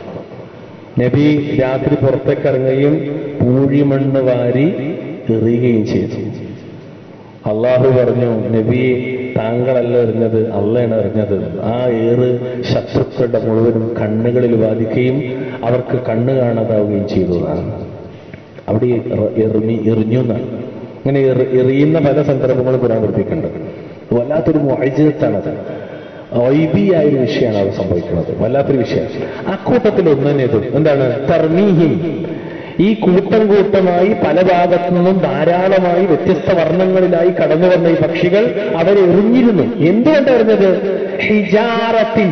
S1: നബി രാത്രി പുറത്തേക്ക് ഇറങ്ങുകയും പൂഴിമണ്ണ് വാരി എറിയുകയും ചെയ്തു അള്ളാഹു പറഞ്ഞു നബി താങ്കളല്ല എറിഞ്ഞത് അള്ളയാണ് എറിഞ്ഞത് ആ ഏറ് ശത്രുക്കളുടെ മുഴുവനും കണ്ണുകളിൽ ബാധിക്കുകയും അവർക്ക് കണ്ണ് കാണാതാവുകയും ചെയ്തു എന്നാണ് അവിടെ എറി- എറിഞ്ഞി എറിഞ്ഞു എന്നാണ് ഇങ്ങനെ എറി- എറിയുന്ന പല സന്ദർഭങ്ങളും കുറാൻ പഠിപ്പിക്കുന്നുണ്ട് വല്ലാത്തൊരു മോചിതത്താണത് ഐബിയായ ഒരു വിഷയമാണ് അത് സംഭവിക്കുന്നത് വല്ലാത്തൊരു വിഷയം അക്കൂട്ടത്തിൽ ഒന്ന് തന്നെ ഇത് എന്താണ് തർമീഹിം ഈ കൂട്ടം കൂട്ടമായി പല ഭാഗത്തു നിന്നും ധാരാളമായി വ്യത്യസ്ത വർണ്ണങ്ങളിലായി കടന്നു വന്ന ഈ പക്ഷികൾ അവരെ എറിഞ്ഞിരുന്നു എന്തുകൊണ്ട് എറിഞ്ഞത് ഹിജാറത്തിൻ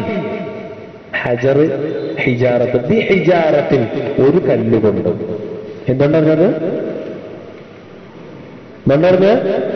S1: ഹജർ ഹിജാറത്ത് ബി ഹിജാറത്തിൽ ഒരു കല്ലുകൊണ്ട് എന്തുകൊണ്ടറിഞ്ഞത് എന്തുകൊണ്ടറിഞ്ഞ്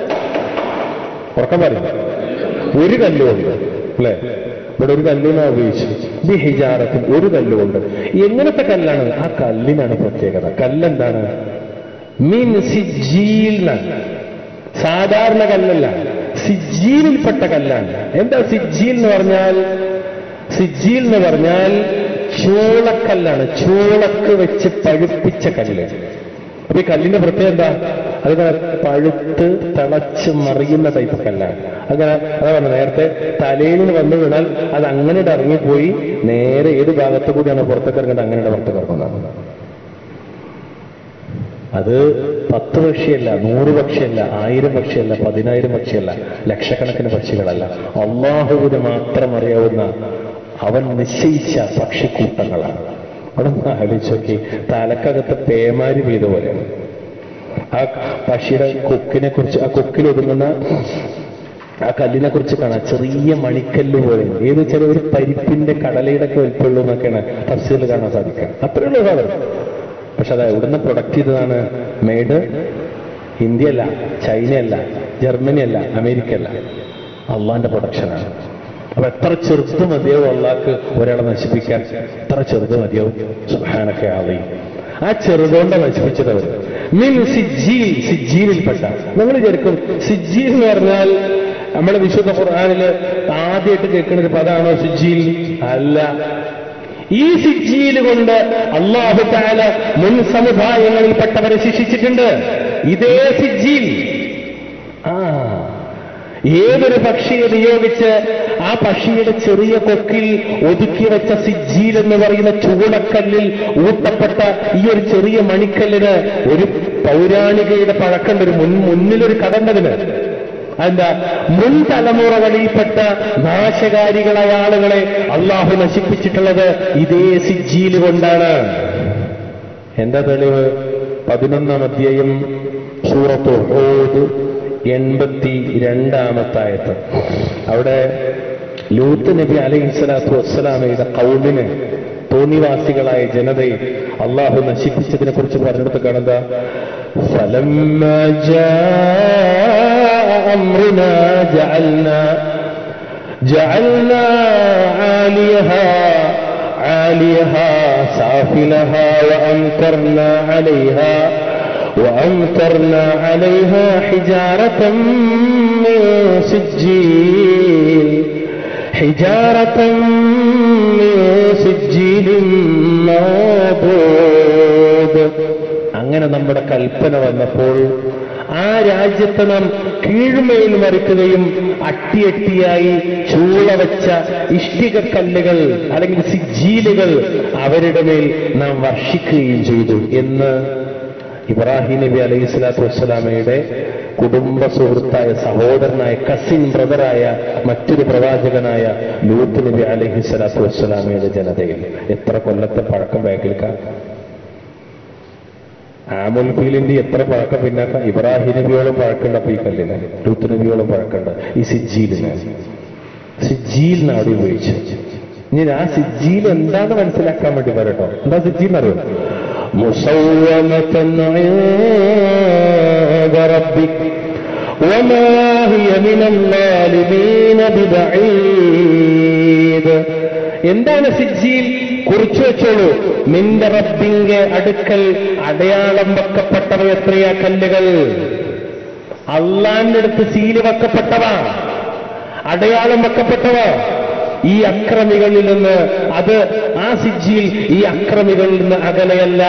S1: ഉറക്കം പറയും ഒരു കല്ലുകൊണ്ട് അല്ലെ ഇവിടെ ഒരു കല്ലിനെ ഉപയോഗിച്ചു ബി ഹിജാറത്തിൽ ഒരു കല്ലുകൊണ്ട് എങ്ങനത്തെ കല്ലാണ് ആ കല്ലിനാണ് പ്രത്യേകത കല്ലെന്താണ് മീൻ സിജീൽ എന്നാണ് സാധാരണ കല്ലല്ല സിജീലിൽപ്പെട്ട കല്ലാണ് എന്താ സിജീൽ എന്ന് പറഞ്ഞാൽ സിജീൽ എന്ന് പറഞ്ഞാൽ ചൂളക്കല്ലാണ് ചൂളക്ക് വെച്ച് പഴുപ്പിച്ച കല്ല് അപ്പൊ ഈ കല്ലിന്റെ പ്രത്യേകത എന്താ അതിങ്ങനെ പഴുത്ത് തിളച്ച് മറിയുന്ന ടൈപ്പ് കല്ലാണ് അങ്ങനെ അതാ പറഞ്ഞത് നേരത്തെ തലയിൽ നിന്ന് വന്നു വീണാൽ അത് അങ്ങനെ ഇറങ്ങിപ്പോയി നേരെ ഏത് ഭാഗത്തു കൂടിയാണ് പുറത്തേക്ക് ഇറങ്ങേണ്ടത് അങ്ങനെ പുറത്തേക്ക് ഇറങ്ങുന്നത് അത് പത്ത് പക്ഷിയല്ല നൂറ് പക്ഷിയല്ല ആയിരം പക്ഷിയല്ല പതിനായിരം പക്ഷിയല്ല ലക്ഷക്കണക്കിന് പക്ഷികളല്ല അള്ളാഹുവിന് മാത്രം അറിയാവുന്ന അവൻ നിശ്ചയിച്ച പക്ഷിക്കൂട്ടങ്ങളാണ് അവിടെ ഒന്ന് ആലോചിച്ചോക്കി തലക്കകത്ത് പേമാരി പെയ്ത പോലെയാണ് ആ പക്ഷിയുടെ കൊക്കിനെ കുറിച്ച് ആ കൊക്കിൽ ഒതുങ്ങുന്ന ആ കല്ലിനെ കുറിച്ച് കാണാം ചെറിയ മണിക്കല്ല് പോലെ ഏത് ചെറിയ ഒരു പരിപ്പിന്റെ കടലയുടെ ഒക്കെ വലിപ്പമുള്ളൂ എന്നൊക്കെയാണ് തഫ്സീറിൽ കാണാൻ സാധിക്കുക അത്രയുള്ള സാധനം പക്ഷെ അത് എവിടുന്ന് പ്രൊഡക്റ്റ് ചെയ്തതാണ് മെയ്ഡ് ഇന്ത്യ അല്ല ചൈന അല്ല ജർമ്മനി അല്ല അമേരിക്ക അല്ല അള്ളാന്റെ പ്രൊഡക്ഷനാണ് അപ്പൊ എത്ര ചെറുത് മതിയാവും അള്ളാഹ്ക്ക് ഒരാളെ നശിപ്പിക്കാൻ എത്ര ചെറുത് മതിയാവും സുഹാനൊക്കെ ആളെയും ആ ചെറുതുകൊണ്ട് നശിപ്പിച്ചത് അവർ മീൻ സിജീൽ സിജീലിൽപ്പെട്ട നിങ്ങൾ വിചാരിക്കും സിജീൽ എന്ന് പറഞ്ഞാൽ നമ്മുടെ വിശുദ്ധ ഖുർആാനില് ആദ്യമായിട്ട് കേൾക്കുന്നത് പദാണോ സിജീൽ അല്ല ഈ സിജീൽ കൊണ്ട് അള്ളാഹു താല മുൻ സമുദായങ്ങളിൽപ്പെട്ടവരെ ശിക്ഷിച്ചിട്ടുണ്ട് ഇതേ സിജീൽ ആ ഏതൊരു പക്ഷിയെ നിയോഗിച്ച് ആ പക്ഷിയുടെ ചെറിയ കൊക്കിൽ ഒതുക്കി വെച്ച സിജീൽ എന്ന് പറയുന്ന ചൂളക്കല്ലിൽ ഊട്ടപ്പെട്ട ഈ ഒരു ചെറിയ മണിക്കല്ലിന് ഒരു പൗരാണികയുടെ പഴക്കണ്ട് ഒരു മുൻ മുന്നിലൊരു കടണ്ടതിന് എന്താ മുൻ തലമുറകളിൽപ്പെട്ട നാശകാരികളായ ആളുകളെ അള്ളാഹു നശിപ്പിച്ചിട്ടുള്ളത് ഇതേ സിജീൽ കൊണ്ടാണ് എന്താ തെളിവ് പതിനൊന്നാം അധ്യായം സൂറത്ത് ഹൂദ് എൺപത്തി രണ്ടാമത്തായത്ത് അവിടെ ലൂത്ത് നബി അലൈഹി സ്വലാത്തു വസ്സലാമയുടെ കൗമിന് തോന്നിവാസികളായ ജനതയെ അള്ളാഹു നശിപ്പിച്ചതിനെ കുറിച്ച് പറഞ്ഞെടുത്ത് കാണുക فلما جاء أمرنا جعلنا جعلنا عاليها عاليها سافلها وأمطرنا عليها وأمطرنا عليها حجارة من سجيل حجارة من سجيل منضود അങ്ങനെ നമ്മുടെ കൽപ്പന വന്നപ്പോൾ ആ രാജ്യത്തെ നാം കീഴ്മേൽ മറിക്കുകയും അട്ടിയട്ടിയായി ചൂളവച്ച ഇഷ്ടിക കല്ലുകൾ അല്ലെങ്കിൽ സിജീലുകൾ അവരുടെ മേൽ നാം വർഷിക്കുകയും ചെയ്തു എന്ന് ഇബ്രാഹിം നബി അലൈഹി സ്വലാത്തു വസ്സലാമയുടെ കുടുംബ സുഹൃത്തായ സഹോദരനായ കസിൻ ബ്രദറായ മറ്റൊരു പ്രവാചകനായ ലൂത്ത് നബി അലൈഹി സ്വലാത്തു വസ്സലാമയുടെ ജനതയിൽ എത്ര കൊല്ലത്തെ പഴക്കം ബാക്കിൽക്കാം ആമുൽഫീലിന്റെ എത്ര പഴക്കം പിന്നാക്ക ഇബ്രാഹിം നബിയോളം പഴക്കണ്ട അപ്പൊ ഈ കല്ലിന് ലൂത്ത് നബിയോളം പഴക്കണ്ട ഈ സിജീലിന് സിജീൽ നാട് ഉപയോഗിച്ചു ഇനി ആ സിജീൽ എന്താന്ന് മനസ്സിലാക്കാൻ വേണ്ടി പറയട്ടോ എന്താ സിജീൽ അറിയോ മുസൗവമതൻ عند ربك وما هي من الظالمين ببعيد എന്താണ് സിജീൽ കുറിച്ചു വെച്ചോളൂ നിന്റെ റബ്ബിന്റെ അടുക്കൽ അടയാളം വെക്കപ്പെട്ടവ എത്രയാ കല്ലുകൾ അള്ളാന്റെ അടുത്ത് സീല് വെക്കപ്പെട്ടവ അടയാളം വെക്കപ്പെട്ടവ ഈ അക്രമികളിൽ നിന്ന് അത് ആ സിജിയിൽ ഈ അക്രമികളിൽ നിന്ന് അകലെയല്ല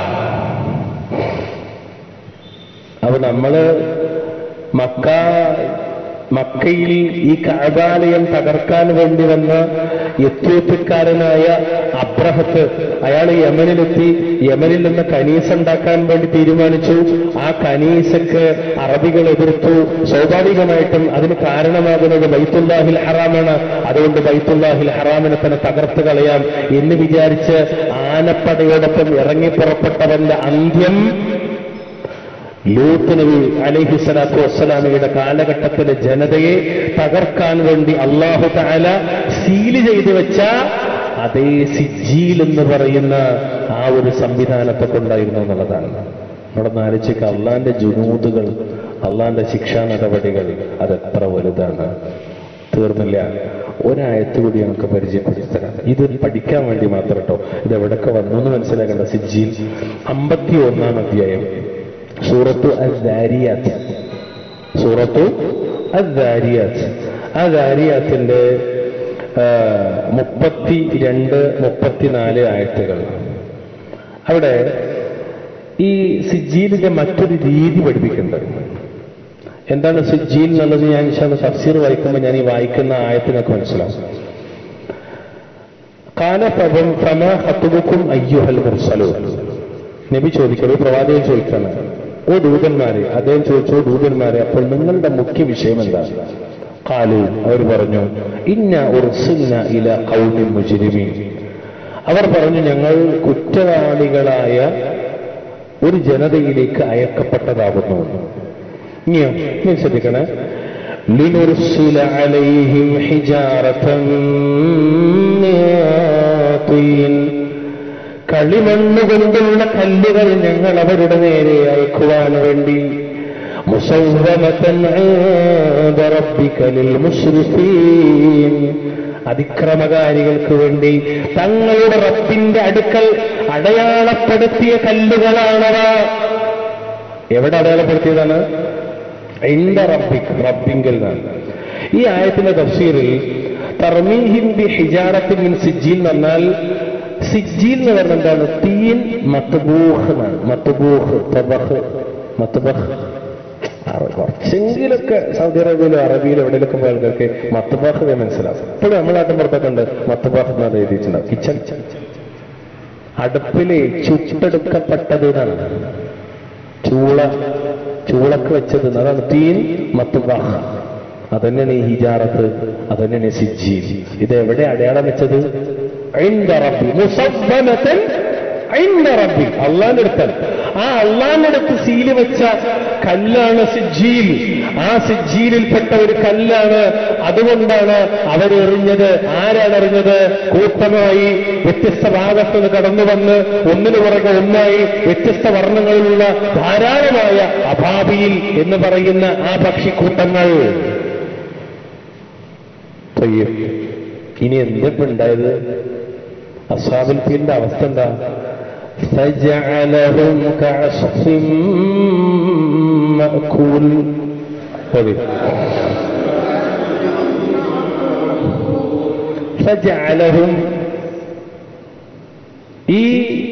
S1: അപ്പൊ നമ്മള് മക്ക മക്കയിൽ ഈ കഴബാലയം തകർക്കാൻ വേണ്ടി വന്ന എത്യോപ്യക്കാരനായ അബ്രഹത്ത് അയാൾ യമനിലെത്തി യമനിൽ നിന്ന് കനീസ ഉണ്ടാക്കാൻ വേണ്ടി തീരുമാനിച്ചു ആ കനീസക്ക് അറബികൾ എതിർത്തു സ്വാഭാവികമായിട്ടും അതിന് കാരണമാകുന്നത് ബൈത്തുല്ലാഹിൽ ഹറാമാണ് അതുകൊണ്ട് ബൈത്തുല്ലാഹിൽ ഹറാമിനെ തന്നെ തകർത്ത് കളയാം എന്ന് വിചാരിച്ച് ആനപ്പടയോടൊപ്പം ഇറങ്ങി പുറപ്പെട്ടവന്റെ അന്ത്യം ലൂത്ത് നബി അലൈഹി സ്വലാത്തു വസ്സലാമയുടെ കാലഘട്ടത്തിലെ ജനതയെ തകർക്കാൻ വേണ്ടി അള്ളാഹു താല സീല് ചെയ്തു വെച്ച അതേ സിജീൽ എന്ന് പറയുന്ന ആ ഒരു സംവിധാനത്തെ കൊണ്ടായിരുന്നു എന്നുള്ളതാണ് നമ്മുടെ നാലിച്ചയ്ക്ക് അള്ളാന്റെ ജുനൂതുകൾ അള്ളാന്റെ ശിക്ഷാ നടപടികൾ അതെത്ര വലുതാണ് തീർന്നില്ല ഒരായത്ത് കൂടി നമുക്ക് പരിചയപ്പെടുത്തി തരാം ഇത് പഠിക്കാൻ വേണ്ടി മാത്രം കേട്ടോ ഇത് എവിടൊക്കെ വന്നു എന്ന് മനസ്സിലാക്കേണ്ട സിജീൽ അമ്പത്തി ഒന്നാം അധ്യായം സൂറത്തു അദ്ദാരിയാത്ത് സൂറത്തു അദ്ദാരിയാത്ത് ആ ദാരിയാത്തിന്റെ മുപ്പത്തി രണ്ട് മുപ്പത്തിനാല് ആയത്തുകൾ അവിടെ ഈ സിജീലിന്റെ മറ്റൊരു രീതി പഠിപ്പിക്കുന്നുണ്ട് എന്താണ് സിജീൽ എന്നുള്ളത് ഞാൻ തഫ്സീർ വായിക്കുമ്പോൾ ഞാൻ ഈ വായിക്കുന്ന ആയത്തിനൊക്കെ മനസ്സിലാവും കാല ഫമ ഹത്തുബുക്കും അയ്യുഹൽ മുർസലൂൻ നബി ചോദിക്കണു പ്രവാചകൻ ചോദിക്കാണ് ഓ ദൂതന്മാരെ അദ്ദേഹം ചോദിച്ചു "ഓ ദൂതന്മാരെ അപ്പോൾ നിങ്ങളുടെ മുഖ്യ വിഷയം എന്താണ് കാലു അവർ പറഞ്ഞു ഇന്ന ഉർസുന്ന ഇല കൗമി മുജിരിമീൻ അവർ പറഞ്ഞു ഞങ്ങൾ കുറ്റവാളികളായ ഒരു ജനതയിലേക്ക് അയക്കപ്പെട്ടതാകുന്നു ഇനിയോ നീ ശ്രദ്ധിക്കണേ لنرسل عليهم حجارة من طين കളിമണ്ണ് കൊണ്ടുള്ള കല്ലുകൾ ഞങ്ങൾ അവരുടെ നേരെ അയക്കുവാൻ വേണ്ടി മുസവ്വമതൻ عند ربك للمسرفين അതിക്രമകാരികൾക്ക് വേണ്ടി തങ്ങളുടെ റബ്ബിന്റെ അടുക്കൽ അടയാളപ്പെടുത്തിയ കല്ലുകളാണവ എവിടെ അടയാളപ്പെടുത്തിയതാണ് എന്റെ റബ്ബിക് റബ്ബിങ്കൽ നിന്നാണ് ഈ ആയത്തിന്റെ തഫ്സീറിൽ തർമീഹിം ബി ഹിജാറത്തിൻ മിൻ സിജ്ജീൽ എന്ന് പറഞ്ഞാൽ സിജ്ജീൽ എന്ന് പറഞ്ഞാൽ എന്താണ് തീൻ മത്തുബൂഹ് എന്നാണ് മത്തുബൂഹ് തബഹ് മത്തുബഹ് അറ- കുറച്ചെങ്കിലൊക്കെ സൗദി അറേബ്യയിലോ അറബിയിലോ എവിടെയൊക്കെ പോയ ആൾക്കാർക്ക് മത്തുബാഹ് എന്ന് മനസ്സിലാവും ഇപ്പോഴും നമ്മുടെ നാട്ടിൻ പുറത്തൊക്കെ ഉണ്ട് മത്തുബാഹ് എന്ന് എഴുതിയിട്ടുണ്ടാവും കിച്ചൺ അടുപ്പില് ചുട്ടെടുക്കപ്പെട്ടത് എന്നാണ് ചൂള ചൂളക്ക് വെച്ചത് അതാണ് തീൻ മത്തുബാഹ് അതന്നെയാണ് ഈ ഹിജാറത്ത് അതന്നെയാണ് ഈ സിജ്ജീൽ ഇത് എവിടെ അടയാളം വെച്ചത് ഐന്ദ റബ്ബി മുസബ്ബമതൻ ഐന്ദ റബ്ബി അള്ളാന്റെ അടുത്താണ് ആ അള്ളാന്റെ അടുത്ത് സീല് വെച്ച കല്ലാണ് സിജ്ജീൽ ആ സിജ്ജീലിൽപ്പെട്ട ഒരു കല്ലാണ് അതുകൊണ്ടാണ് അവരെറിഞ്ഞത് ആരാണ് എറിഞ്ഞത് കൂട്ടമായി വ്യത്യസ്ത ഭാഗത്ത് നിന്ന് കടന്നു വന്ന് ഒന്നിനു പുറകെ ഒന്നായി വ്യത്യസ്ത വർണ്ണങ്ങളിലുള്ള ധാരാളമായ അഭാവിയിൽ എന്ന് പറയുന്ന ആ പക്ഷിക്കൂട്ടങ്ങൾ തയ്യം. ഇനി എന്തിപ്പോ ഉണ്ടായത് അസാബിൽ ഫീലിന്റെ അവസ്ഥ എന്താ فجعلهم كعصف مأكول മതി. فجعلهم ഈ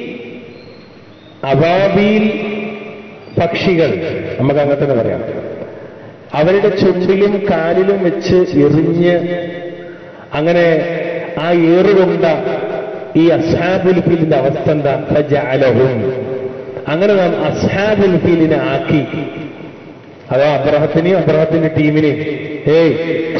S1: അബാബീൽ പക്ഷികൾ നമുക്ക് അങ്ങനെ തന്നെ പറയാം അവരുടെ ചുണ്ടിലും കാലിലും വെച്ച് എറിഞ്ഞ് അങ്ങനെ ആ ഏറുകൊണ്ട ഈ അസ്ഹാബുൽ ഫീലിന്റെ അവസ്ഥ എന്താ ഫജഅലഹും അങ്ങനെ നാം അസ്ഹാബുൽ ഫീലിനെ ആക്കി അതോ അബ്രഹത്തിനെയും അബ്രഹത്തിന്റെ ടീമിനെയും ഏയ്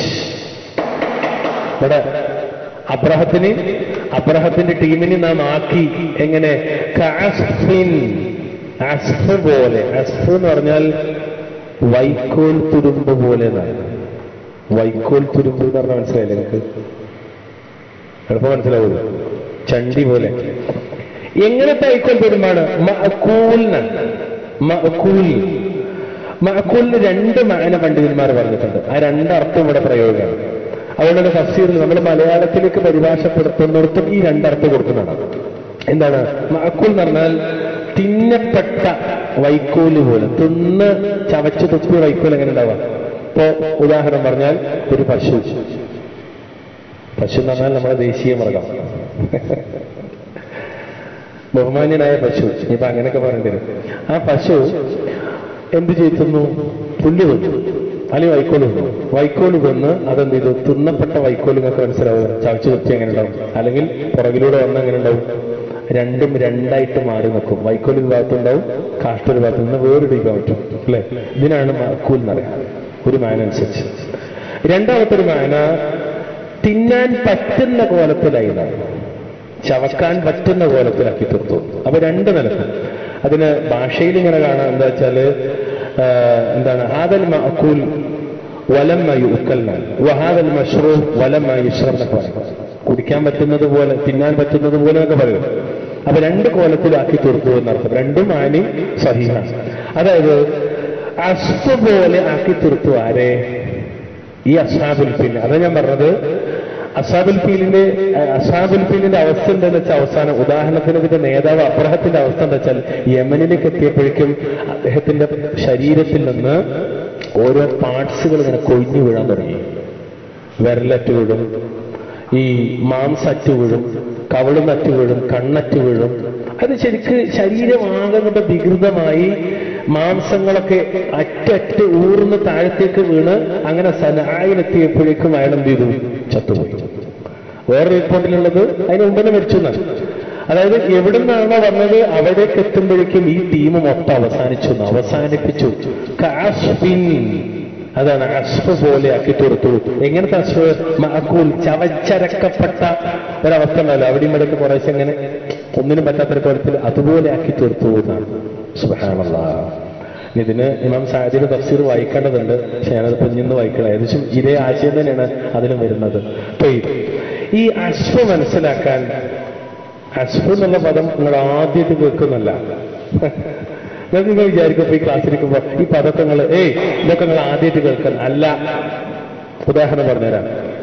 S1: ഇവിടെ അബ്രഹത്തിന് അബ്രഹത്തിന്റെ ടീമിനെ നാം ആക്കി എങ്ങനെ കഅസ്ഫിൻ അസ്ഫ് പോലെ അസ്ഫ് എന്ന് പറഞ്ഞാൽ വൈക്കോൽ തുരുമ്പ് പോലെ എന്നാണ് വൈക്കോൽ തുരുമ്പ് എന്ന് പറഞ്ഞാൽ മനസ്സിലായില്ലേ നിങ്ങൾക്ക് എളുപ്പം മനസ്സിലാവുള്ളൂ ചണ്ടി പോലെ എങ്ങനത്തെ വൈക്കോൽ തുരുമ്പാണ് മഅകൂൽ എന്നാണ് മഅകൂൽ മഅകൂലിന് രണ്ട് മാന പണ്ഡിതന്മാർ പറഞ്ഞിട്ടുണ്ട് ആ രണ്ടർത്ഥം ഇവിടെ പ്രയോഗമാണ് അതുകൊണ്ട് തഫ്സീറിൽ നമ്മൾ മലയാളത്തിലേക്ക് പരിഭാഷപ്പെടുത്തുന്നിടത്തും ഈ രണ്ടർത്ഥം കൊടുക്കുന്നതാണ് എന്താണ് മഅക്കൂൽ എന്ന് പറഞ്ഞാൽ തിന്നപ്പെട്ട വൈക്കോല് പോലെ തിന്ന് ചവച്ച് തുപ്പിയ വൈക്കോൽ എങ്ങനെ ഉണ്ടാവാം ഇപ്പോ ഉദാഹരണം പറഞ്ഞാൽ ഒരു പശു പശു എന്ന് പറഞ്ഞാൽ നമ്മുടെ ദേശീയ മൃഗം ബഹുമാന്യനായ പശു ഇനിയിപ്പോ അങ്ങനെയൊക്കെ പറയേണ്ടി വരും ആ പശു എന്ത് ചെയ്തുന്നു പുല്ല് തിന്നു അല്ലെങ്കിൽ വൈക്കോല് തിന്നു വൈക്കോല് തിന്ന് അതെന്ത് ചെയ്തു തിന്നപ്പെട്ട വൈക്കോല് നിങ്ങൾക്ക് മനസ്സിലാവും ചവച്ചു തുപ്പി എങ്ങനെ ഉണ്ടാവും അല്ലെങ്കിൽ പുറകിലൂടെ വന്ന് എങ്ങനെ ഉണ്ടാവും രണ്ടും രണ്ടായിട്ട് മാറി നിൽക്കും വൈക്കോൽ ഒരു ഭാഗത്തുണ്ടാവും കാഷ്ട ഒരു ഭാഗത്ത് നിന്ന് വേറൊടിക്കാൻ പറ്റും അല്ലെ ഇതിനാണ് മക്കൂൽ എന്നറിയാം ഒരു മാന അനുസരിച്ച് രണ്ടാമത്തെ ഒരു മാന തിന്നാൻ പറ്റുന്ന കോലത്തിലായതാണ് ചവക്കാൻ പറ്റുന്ന കോലത്തിലാക്കി തീർത്തു അപ്പൊ രണ്ട് നിലക്കും അതിന് ഭാഷയിൽ ഇങ്ങനെ കാണാം എന്താ വെച്ചാല് ആ, എന്താണ് ഹാദൽ മഅക്കൂൽ വലമ്മ യുക്കൽ വഹാദൽ മഷ്റൂ വലമ്മ യുഷ്റ എന്നൊക്കെ പറയും കുടിക്കാൻ പറ്റുന്നത് പോലെ തിന്നാൻ പറ്റുന്നത് പോലെ എന്നൊക്കെ പറയും അപ്പൊ രണ്ട് കോലത്തിലാക്കി തീർത്തു എന്നർത്ഥം രണ്ടും ആനി സഹിഹാണ് അതായത് അസ്ഫ് പോലെ ആക്കി തീർത്തു ആരെ ഈ അസാബുൽ ഫീൽ അതാ ഞാൻ പറഞ്ഞത് അസാബുൽ ഫീലിന്റെ അസാബുൽ ഫീലിന്റെ അവസ്ഥ എന്താണെന്ന് വെച്ചാൽ അവസാനം ഉദാഹരണത്തിന് ഇതിന്റെ നേതാവ് അബ്രഹത്തിന്റെ അവസ്ഥ എന്താ വെച്ചാൽ യമനിലേക്ക് എത്തിയപ്പോഴേക്കും അദ്ദേഹത്തിന്റെ ശരീരത്തിൽ നിന്ന് ഓരോ പാർട്സുകൾ ഇങ്ങനെ കൊഴിഞ്ഞു വീഴാൻ തുടങ്ങി വിരലറ്റ് വീഴും ഈ മാംസറ്റ് വീഴും കവളുന്നറ്റ് വീഴും കണ്ണറ്റ് വീഴും അത് ശരിക്ക് ശരീരമാകെ കൊണ്ട് വികൃതമായി മാംസങ്ങളൊക്കെ അറ്ററ്റ് ഊർന്ന് താഴത്തേക്ക് വീണ് അങ്ങനെ സനായിലെത്തിയപ്പോഴേക്കും അയാൾ എന്ത് ചെയ്തു ചത്തുപോയി വേറെ റിപ്പോർട്ടിലുള്ളത് അതിന് മുമ്പ് തന്നെ മരിച്ചു എന്നാണ് അതായത് എവിടുന്നാണോ വന്നത് അവിടേക്ക് എത്തുമ്പോഴേക്കും ഈ ടീം മൊത്തം അവസാനിച്ചു എന്ന്. അവസാനിപ്പിച്ചു കാസ്ഫിൻ. അതാണ് അസ്ഫ് പോലെ ആക്കി തീർത്തു എങ്ങനത്തെ അസ്ഫ് മഅക്കൂൽ ചവച്ചരക്കപ്പെട്ട ഒരവസ്ഥ ഉണ്ടല്ലോ അവിടെയും ഇവിടെയൊക്കെ കുറേശ്ശെ ഇങ്ങനെ ഒന്നിനും പറ്റാത്ത കോലത്തിൽ അതുപോലെ ആക്കി തീർത്തു എന്നാണ് സുബഹാനല്ലാ ഇതിന് ഇമാം സാദിയുടെ തഫ്സീർ വായിക്കേണ്ടതുണ്ട് പക്ഷെ ഞാനത് കുഞ്ഞിന്ന് വായിക്കണം ഏകദേശം ഇതേ ആശയം തന്നെയാണ് അതിലും വരുന്നത് അപ്പൊ ഈ- ഈ അശ്വ മനസ്സിലാക്കാൻ അശ്വ എന്നുള്ള പദം നിങ്ങൾ ആദ്യമായിട്ട് കേൾക്കുന്നല്ല നിങ്ങൾക്ക് നിങ്ങൾ വിചാരിക്കും ഇപ്പൊ ഈ ക്ലാസ്സിലിരിക്കുമ്പോ ഈ പദത്തെ നിങ്ങൾ ഏയ് ഇതൊക്കെ നിങ്ങൾ ആദ്യമായിട്ട് കേൾക്കാൻ അല്ല ഉദാഹരണം പറഞ്ഞുതരാം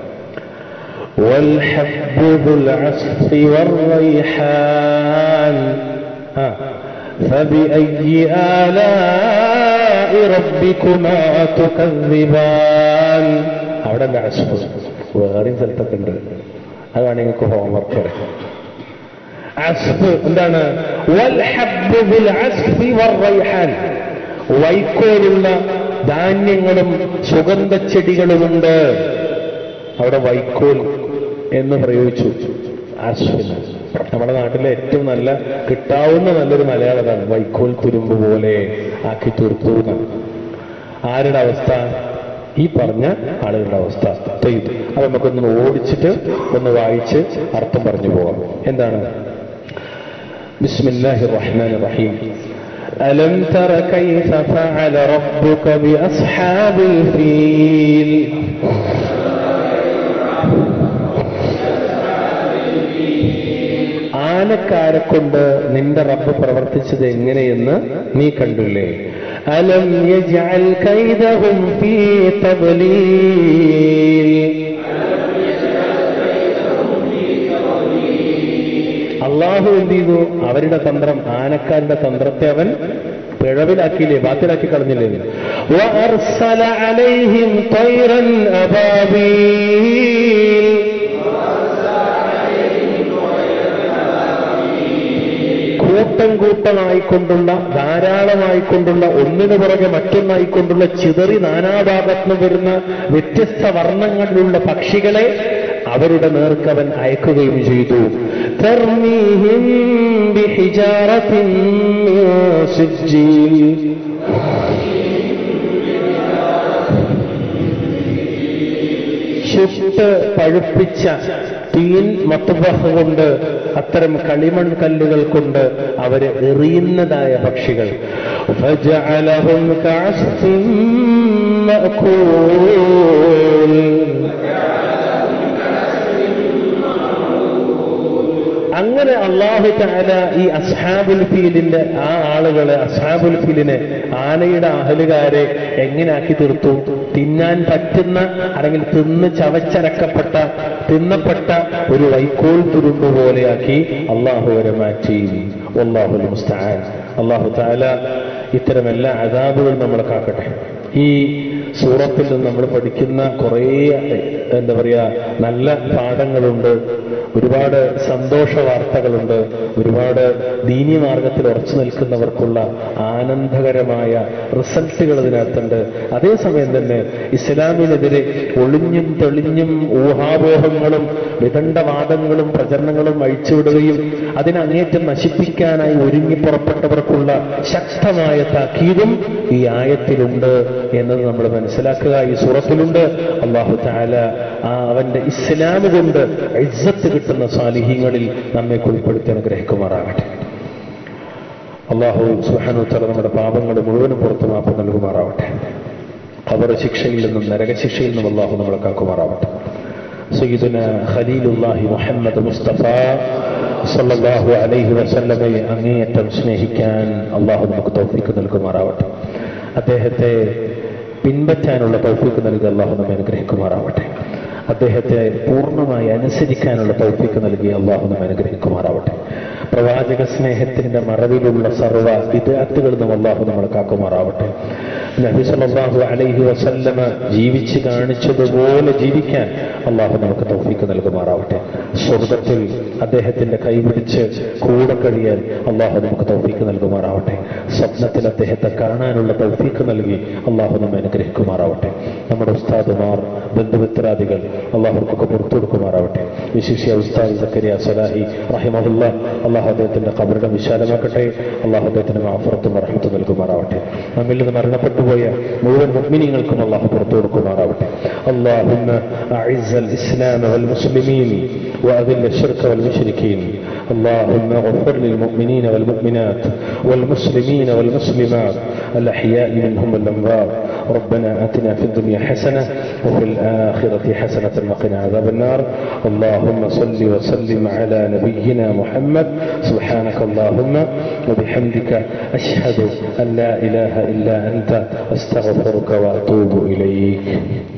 S1: والحب ذو العصف والريحان آه. فبأي آلاء ربكما تكذبان അവിടെ അല്ല അസ്ഫ് വേറെയും സ്ഥലത്തൊക്കെ ഉണ്ട് അതാണ് നിങ്ങൾക്ക് ഹോംവർക്ക് അസ്ഫ് എന്താണ് വൽഹബ്ബു ബിൽ അസ്ഫി വറൈഹാൻ വൈക്കോലുള്ള ധാന്യങ്ങളും സുഗന്ധച്ചെടികളുമുണ്ട് അവിടെ വൈക്കോൽ എന്ന് പ്രയോഗിച്ചു അസ്ഫിന് നമ്മുടെ നാട്ടിലെ ഏറ്റവും നല്ല കിട്ടാവുന്ന നല്ലൊരു മലയാളതാണ് വൈക്കോൽ തുരുമ്പ് പോലെ ആക്കി തീർത്തു എന്നാണ് ആരുടെ അവസ്ഥ ഈ പറഞ്ഞ ആളുകളുടെ അവസ്ഥ തെയ്ത് അത് നമുക്കൊന്ന് ഓടിച്ചിട്ട് ഒന്ന് വായിച്ച് അർത്ഥം പറഞ്ഞു പോകാം എന്താണ് بسم الله الرحمن الرحيم ألم تر كيف فعل ربك بأصحاب الفيل ആനക്കാരെ കൊണ്ട് നിന്റെ റബ്ബ് പ്രവർത്തിച്ചത് എങ്ങനെയെന്ന് നീ കണ്ടില്ലേ അലം യജ്അൽ കൈദഹും ഫീ തദ്ലീൽ അള്ളാഹു എന്ത് ചെയ്തു അവരുടെ തന്ത്രം ആനക്കാരുടെ തന്ത്രത്തെ അവൻ പിഴവിലാക്കിയില്ലേ ബാത്തിലാക്കി കളഞ്ഞില്ലേ وأرسل عليهم طيرا أبابيل കൂട്ടം കൂട്ടമായിക്കൊണ്ടുള്ള ധാരാളമായിക്കൊണ്ടുള്ള ഒന്നിനു പുറകെ മറ്റൊന്നായിക്കൊണ്ടുള്ള ചിതറി നാനാഭാഗത്തുനിന്ന് വരുന്ന വ്യത്യസ്ത വർണ്ണങ്ങളിലുള്ള പക്ഷികളെ അവരുടെ നേർക്കവൻ അയക്കുകയും ചെയ്തു തർമീഹിം ബിഹിജാറത്തിൻ മിൻ സിജ്ജീൽ. ചുട്ട് പഴുപ്പിച്ച തീൻ മത്തുബഹ് കൊണ്ട് അത്തരം കളിമൺ കല്ലുകൾ കൊണ്ട് അവര് എറിയുന്നതായ പക്ഷികൾ فجعلهم كعصف مأكول അങ്ങനെ അള്ളാഹു താല ഈ അസ്ഹാബുൽ ഫീലിന്റെ ആ ആളുകളെ അസ്ഹാബുൽ ഫീലിനെ ആനയുടെ അഹലുകാരെ എങ്ങനെ ആക്കി തീർത്തു തിന്നാൻ പറ്റുന്ന അല്ലെങ്കിൽ തിന്ന് ചവച്ചരക്കപ്പെട്ട തിന്നപ്പെട്ട ഒരു വൈക്കോൽ തുരുമ്പ് പോലെയാക്കി അള്ളാഹു വരെ മാറ്റി അള്ളാഹു മുസ്താൻ അള്ളാഹു താല ഇത്തരം എല്ലാ അതാബുകളും നമ്മൾ കാക്കട്ടെ ഈ സൂറത്തിൽ നിന്ന് നമ്മൾ പഠിക്കുന്ന കുറേ എന്താ പറയാ നല്ല പാഠങ്ങളുണ്ട് ഒരുപാട് സന്തോഷ വാർത്തകളുണ്ട് ഒരുപാട് ദീനി മാർഗത്തിൽ ഉറച്ചു നിൽക്കുന്നവർക്കുള്ള ആനന്ദകരമായ റിസൾട്ടുകൾ ഇതിനകത്തുണ്ട് അതേസമയം തന്നെ ഇസ്ലാമിനെതിരെ ഒളിഞ്ഞും തെളിഞ്ഞും ഊഹാപോഹങ്ങളും വിദണ്ഡവാദങ്ങളും പ്രചരണങ്ങളും അഴിച്ചുവിടുകയും അതിനങ്ങേറ്റം നശിപ്പിക്കാനായി ഒരുങ്ങി പുറപ്പെട്ടവർക്കുള്ള ശക്തമായ താക്കീതും ഈ ആയത്തിലുണ്ട് എന്നത് നമ്മൾ മനസ്സിലാക്കുക ഈ സൂറത്തിലുണ്ട് അള്ളാഹു താല ആ അവന്റെ ഇസ്ലാം കൊണ്ട് ഇജ്ജത്ത് കിട്ടുന്ന സാലിഹ്യങ്ങളിൽ നമ്മെ ഉൾപ്പെടുത്തി അനുഗ്രഹിക്കുമാറാകട്ടെ അള്ളാഹു സുഹാനു തല നമ്മുടെ പാപങ്ങൾ മുഴുവനും പുറത്തു മാപ്പ് നൽകുമാറാവട്ടെ അവർ ശിക്ഷയിൽ നിന്നും നരകശിക്ഷയിൽ നിന്നും അള്ളാഹു നമ്മളെ കാക്കുമാറാവട്ടെ സയ്യിദുന ഖലീലുല്ലാഹി മുഹമ്മദ് മുസ്തഫ സല്ലല്ലാഹു അലൈഹി വസല്ലമയെ അങ്ങേയറ്റം സ്നേഹിക്കാൻ അള്ളാഹു നമുക്ക് തൗഫീക്ക് നൽകുമാറാവട്ടെ അദ്ദേഹത്തെ പിൻപറ്റാനുള്ള തൗഫീക്ക് നൽകി അള്ളാഹു നമ്മെ അനുഗ്രഹിക്കുമാറാവട്ടെ അദ്ദേഹത്തെ പൂർണ്ണമായി അനുസരിക്കാനുള്ള തൗഫീക്ക് നൽകി അള്ളാഹു നമ്മെ അനുഗ്രഹിക്കുമാറാവട്ടെ പ്രവാചക സ്നേഹത്തിന്റെ മറവിലുള്ള സർവ്വ വിദ്യാർത്ഥികളിൽ നിന്നും അള്ളാഹു നമ്മളെ കാക്കുമാറാവട്ടെ നബി സല്ലല്ലാഹു അലൈഹി വസല്ലമ ജീവിച്ച് കാണിച്ചതുപോലെ ജീവിക്കാൻ അള്ളാഹു നമുക്ക് തൗഫീക്ക് നൽകുമാറാവട്ടെ സ്വർഗത്തിൽ അദ്ദേഹത്തിന്റെ കൈപിടിച്ച് കൂടെ കഴിയാൻ അള്ളാഹു നമുക്ക് തൗഫീക്ക് നൽകുമാറാവട്ടെ സ്വപ്നത്തിൽ അദ്ദേഹത്തെ കാണാനുള്ള തൗഫീക്ക് നൽകി അള്ളാഹു നമ്മെ അനുഗ്രഹിക്കുമാറാവട്ടെ നമ്മുടെ ഉസ്താദുമാർ ബന്ധുമിത്രാദികൾ അള്ളാഹുർക്കൊക്കെ പുറത്തു കൊടുക്കുമാറാവട്ടെ വിശിഷ്യ ഉസ്താദ് സക്കരിയ സലാഹി റഹിമഹുല്ല അള്ളാഹു അദ്ദേഹത്തിന്റെ കബറിടം വിശാലമാക്കട്ടെ അള്ളാഹു അദ്ദേഹത്തിന് മാഫറത്തും റഹ്മത്തും നൽകുമാറാവട്ടെ നമ്മിൽ നിന്ന് മരണപ്പെട്ടുപോയ മുഴുവൻ മുഗ്മിനിങ്ങൾക്കും അള്ളാഹു പുറത്തു കൊടുക്കുമാറാവട്ടെ اللهم أعز الإسلام والمسلمين وأذل الشرك والمشركين اللهم اغفر للمؤمنين والمؤمنات والمسلمين والمسلمات الأحياء منهم والأموات ربنا آتنا في الدنيا حسنة وفي الآخرة حسنة وقنا عذاب النار اللهم صل وسلم على نبينا محمد سبحانك اللهم وبحمدك أشهد أن لا إله إلا أنت أستغفرك وأتوب إليك